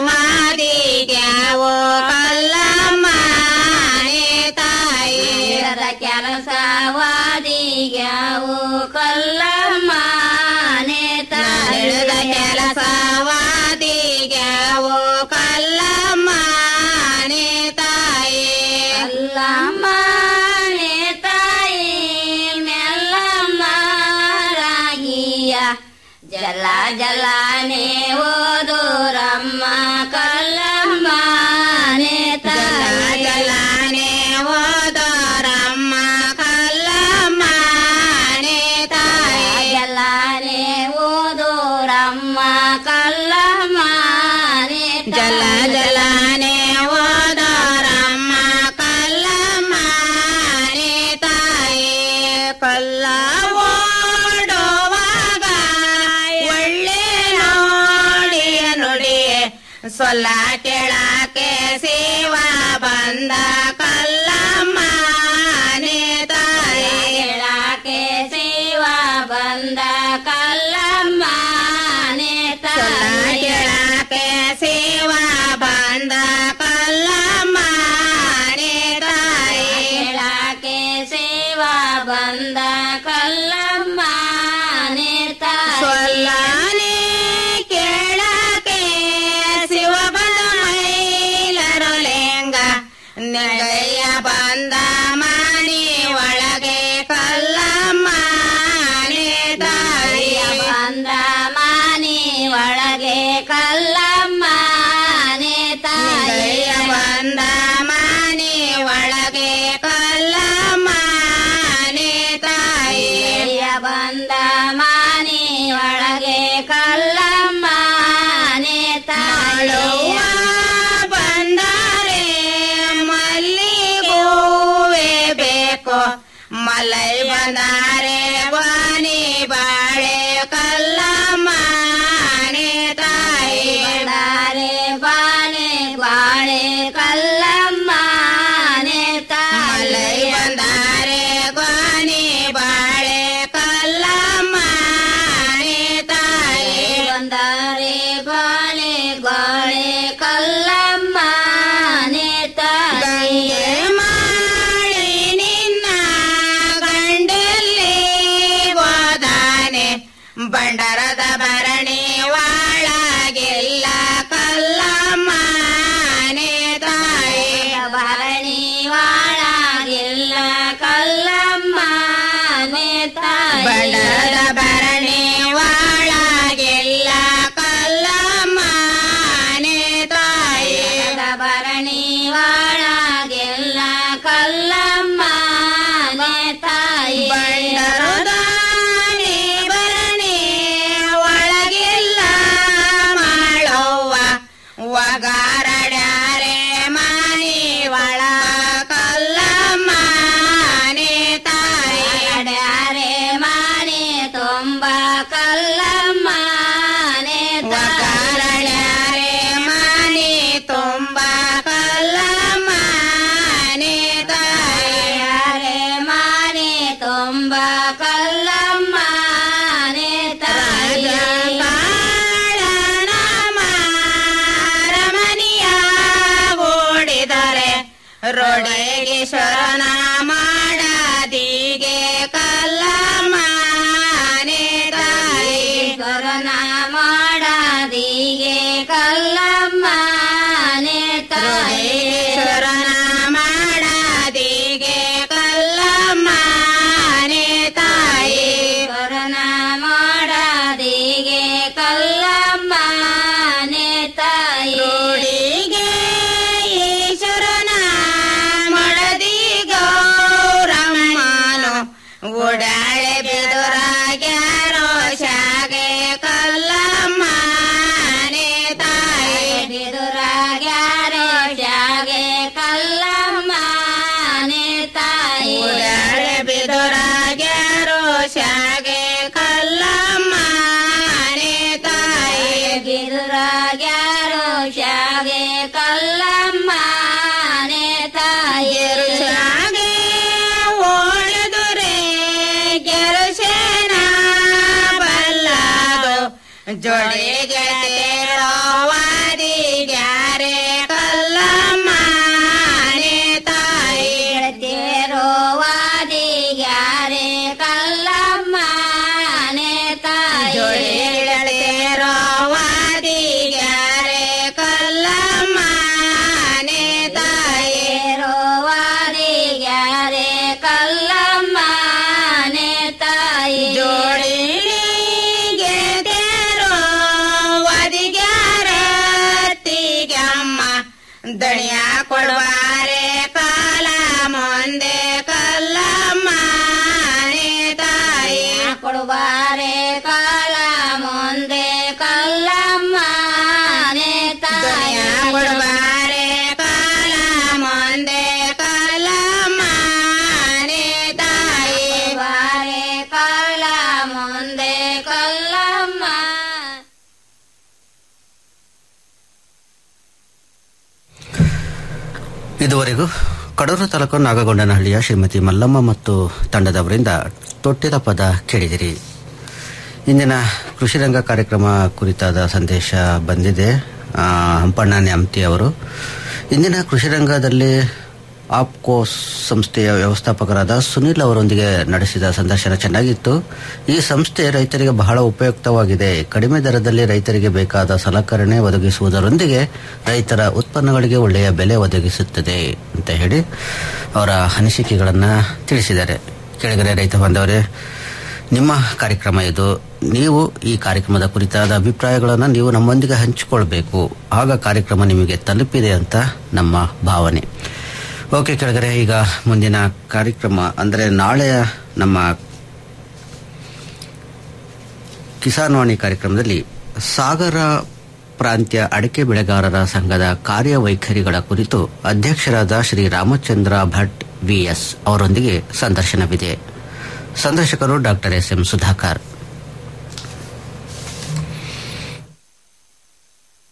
ಮಾಡಿಗ್ಯಾವು ಕಲ್ಲಮ್ಮ ನೇ ತಾಯಿ ಕೆಲಸವಾದಿಗ್ಯಾವು ಕಲ್ಲಮ್ಮ ನೇ ತಾಯಿ ಕೆಲಸವಾದಿಗ್ಯಾವು ಕಲ್ಲಮ್ಮ ನೇ ತಾಯಿ ಕಲ್ಲಮ್ಮ ನೇ ತಾಯಿ ಮೆಲ್ಲಮ್ಮ ರಾಗಿಯ ಜಲ ಜಲಾನೆ ಓದೋರಮ್ಮ ಕಲ್ಲಮ್ಮ ನೇ ತಾಯಿ ಜಲಾನೆ ಓದೋರಮ್ಮ ಕಲ್ಲಮ್ಮ ನೇ ತಾಯಿ ಜಲಾನೆ ಓದೋರಮ್ಮ ಕಲ್ಲಮ್ಮ ನೇ ಜಲ ಜಲಾನೆ ಓದೋರಮ್ಮ ಕಲ್ಲಮ್ಮ ನೇ ತಾಯಿ ಕಲ್ಲ ಓಡುವಾಗ ಒಳ್ಳೆ ನೋಡಿಯ ನುಡಿಯೇ ಸೊಲ್ಲ ಕೆಳಕ್ಕೆ ಸೇವ ಬಂದ ಕಲ್ಲಮ್ಮ ನೇ ತಾಯಿ ಕೆಳಕ್ಕೆ ಸೇವ ಬಂದ ಕಲ್ಲಮ್ಮ ನೇ ತಾಯಿ ಕೆಳಕ್ಕೆ ಸೇವ ಬಂದ ಕಲ್ಲಮ್ಮ ನೇ ತಾಯಿ ಕೆಳಕ್ಕೆ ಸೇವ ಬಂದ ಕಲ್ಲಮ್ಮ ನೇ ತಾಯಿ ಸೊಲ್ಲಾನೆ ಕೇಳಕ್ಕೆ ಶಿವ ಬಂದ ಮೈಲರುಲೆಂಗ ನೆಗಯ್ಯ ಬಂದ ಮಣಿ ಒಳಗೆ ಕಲ್ಲಮ್ಮ ನೇ ತಾಯಿ ಬಂದ ಮಳೆಯ ಬಂದರೆ ಮಲ್ಲಿಗೂವೆ ಬೇಕು ಮಲೈ ಬಂದರೆ ಬಾನಿ ಬಾಳೆ ಕಲ್ಲಮ್ಮನೆ ತಾಯಿ ಬಂದರೆ ಬಾನೆ ಬಾಳೆ ಕಲ್ಲಮ್ಮನೆ ತಾಯಿ ಮಲೈ ಬಂದರೆ ಬಾನಿ ಬಾಳೆ ಕಲ್ಲಮ್ಮನೆ ತಾಯಿ ಬಂದರೆ ಬಾಳೆ ಬಾಳೆ ಕಲ್ಲಮ್ಮನೆ ತಾಯಿ ಮಾಡಿ ನಿನ್ನ ಗಂಡಲ್ಲಿ ಹೋದಾನೆ ಬಂಡರದ ಭರಣಿ ಒಳಗಿಲ್ಲ ಕಲ್ಲಮ್ಮನೆ ತಾಯಿ ಭರಣಿ ಒಳಗಿಲ್ಲ ಕಲ್ಲಮ್ಮನೆ ತಾಯಿ ಬಂಡರದ ಭರಣಿ ಒಳಗಿಲ್ಲ ಕಲ್ಲಮ್ಮನೆ ತಾಯಿ ಭರಣಿ ಒಳಗಿಲ್ಲ ಕಲ್ಲಮ್ಮನೆ ತಾಯಿ ಬಂಡರದಾನಿ ಭರಣಿ ಒಳಗಿಲ್ಲ ಮಾಡವ್ವ ಒಗಾರಡ್ಯಾರೆ ಮನಿ ಒಳ ಕಲ್ಲಮ್ಮನೆ ತಾಯಿ ಅಡ್ಯಾರೆ ಮನೆ ತುಂಬ ಕಲ್ಲಮ್ಮನೆ ಒಗಾರಡ್ಯಾರೆ ಮನೆ ತುಂಬ ಕಲ್ಲಮ್ಮನೆ ತಾಯಿ ಅರೆ ಮನೆ ತುಂಬ ಕಲ್ಲಮ್ಮನೆ ತಾಯಿ ರಮಣಿಯ ಓಡಿದರೆ ರೋಡೇಗೇಶ್ವರನ ಮಾಡದಿಗೆ ಕಲ್ಲಮ್ಮನೆ ತಾಯಿ ಸ್ವರನ ಮಾಡದಿಗೆ ಕಲ್ಲಮ್ಮನೆ ತಾಯಿ ಸ್ವರನ ಮಾಡದಿಗೆ ಕಲ್ಲಮ್ಮನೆ ತಾಯಿ ಸ್ವರನ ಮಾಡದಿಗೆ ಕಲ್ಲಮ್ಮನೆ ತಾಯಿ ರೋಡಿಗೆ ಈಶ್ವರನ ಮಡದಿ ಗೌರಮ್ಮನು ಓಡಾಳೆ ಬೆದುರಾಗ್ಯಾರೋ ಶಾಗೆ ಕಲ್ಲಮ್ಮನೆ ತಾಯಿ ಬೆದುರಾಗ್ಯಾರೋ ಶಾಗೆ ಕಲ್ಲಮ್ಮನೆ ತಾಯಿ ಓಡಾಳೆ ಬೆದುರಾಗ್ಯಾರೋ ಶಾಗೆ ಕಲ್ಲಮ್ಮನೆ ತಾಯಿ ಬಿದುರಾಗ್ಯಾರೋ ಶಾಗೆ ಕಲ್ಲಮ್ಮನೆ ತಾಯಿ ಶಾಗೆ ಓಳಿದುರೆ ಗೆರುಶೇನ ಬಲ್ಲದು ಜೋಡಿಗೆ ತೇರೋವಾದಿ ಗ್ಯಾರೆ ಕಲ್ಲಮ್ಮನೆ ತಾಯಿ ತೇರೋವಾದಿ ಗ್ಯಾರೆ ಕಲ್ಲಮ್ಮನೆ ತಾಯಿ ಜೋಡಿಗೆ ತೇರೋವಾದಿ ಗ್ಯಾರೆ ಕಲ್ಲಮ್ಮನೆ ತಾಯಿ ರೋವಾದಿ ಗ್ಯಾರೆ ಕಲ್ಲಮ್ಮನೆ ತಾಯಿ ಜೋಡಿಗೆ ತೇರೋ ವದಿಗ್ಯಾರತ್ತಿಗಮ್ಮ ದಣಿಯ ಕೊಡುವಾರೆ ಕಾಲ ಮುಂದೆ ಕಲ್ಲಮ್ಮನೆ ತಾಯಿ ಕೊಡುವಾರೆ ಕಾಲ ಮುಂದೆ ಕಲ್ಲಮ್ಮನೆ ತಾಯಿ ಕೊಡುವಾರೆ ಕಾಲ ಮುಂದೆ ಕಲ್ಲಮ್ಮನೆ ತಾಯಿ ಬಾರೆ ಕಾಲ ಮುಂದೆ ಕಲ್ಲಮ್ಮ ಇದುವರೆಗೂ ಕಡೂರು ತಾಲೂಕು ನಾಗಗೊಂಡನಹಳ್ಳಿಯ ಶ್ರೀಮತಿ ಮಲ್ಲಮ್ಮ ಮತ್ತು ತಂಡದವರಿಂದ ತೊಟ್ಟಿದ ಪದ ಕೇಳಿದಿರಿ ಇಂದಿನ ಕೃಷಿರಂಗ ಕಾರ್ಯಕ್ರಮ ಕುರಿತಾದ ಸಂದೇಶ ಬಂದಿದೆ ಆ, ಹಂಪಣ್ಣ ನ್ಯಾಮತಿ ಅವರು ಇಂದಿನ ಕೃಷಿರಂಗದಲ್ಲಿ ಆಪ್ಕೋ ಸಂಸ್ಥೆಯ ವ್ಯವಸ್ಥಾಪಕರಾದ ಸುನಿಲ್ ಅವರೊಂದಿಗೆ ನಡೆಸಿದ ಸಂದರ್ಶನ ಚೆನ್ನಾಗಿತ್ತು ಈ ಸಂಸ್ಥೆ ರೈತರಿಗೆ ಬಹಳ ಉಪಯುಕ್ತವಾಗಿದೆ ಕಡಿಮೆ ದರದಲ್ಲಿ ರೈತರಿಗೆ ಬೇಕಾದ ಸಲಕರಣೆ ಒದಗಿಸುವುದರೊಂದಿಗೆ ರೈತರ ಉತ್ಪನ್ನಗಳಿಗೆ ಒಳ್ಳೆಯ ಬೆಲೆ ಒದಗಿಸುತ್ತದೆ ಅಂತ ಹೇಳಿ ಅವರ ಅನಿಸಿಕೆಗಳನ್ನು ತಿಳಿಸಿದ್ದಾರೆ ಕೆಳಗಡೆ ರೈತ ಬಾಂಧವರೇ ನಿಮ್ಮ ಕಾರ್ಯಕ್ರಮ ಇದು ನೀವು ಈ ಕಾರ್ಯಕ್ರಮದ ಕುರಿತಾದ ಅಭಿಪ್ರಾಯಗಳನ್ನು ನೀವು ನಮ್ಮೊಂದಿಗೆ ಹಂಚಿಕೊಳ್ಬೇಕು ಆಗ ಕಾರ್ಯಕ್ರಮ ನಿಮಗೆ ತಲುಪಿದೆ ಅಂತ ನಮ್ಮ ಭಾವನೆ ಓಕೆ ಕೆಳಗಡೆ ಈಗ ಮುಂದಿನ ಕಾರ್ಯಕ್ರಮ ಅಂದರೆ ನಾಳೆಯ ನಮ್ಮ ಕಿಸಾನ್ ವಾಣಿ ಕಾರ್ಯಕ್ರಮದಲ್ಲಿ ಸಾಗರ ಪ್ರಾಂತ್ಯ ಅಡಿಕೆ ಬೆಳೆಗಾರರ ಸಂಘದ ಕಾರ್ಯವೈಖರಿಗಳ ಕುರಿತು ಅಧ್ಯಕ್ಷರಾದ ಶ್ರೀ ರಾಮಚಂದ್ರ ಭಟ್ ವಿಎಸ್ ಅವರೊಂದಿಗೆ ಸಂದರ್ಶನವಿದೆ ಸಂದರ್ಶಕರು ಡಾಕ್ಟರ್ ಎಸ್ ಎಂ ಸುಧಾಕರ್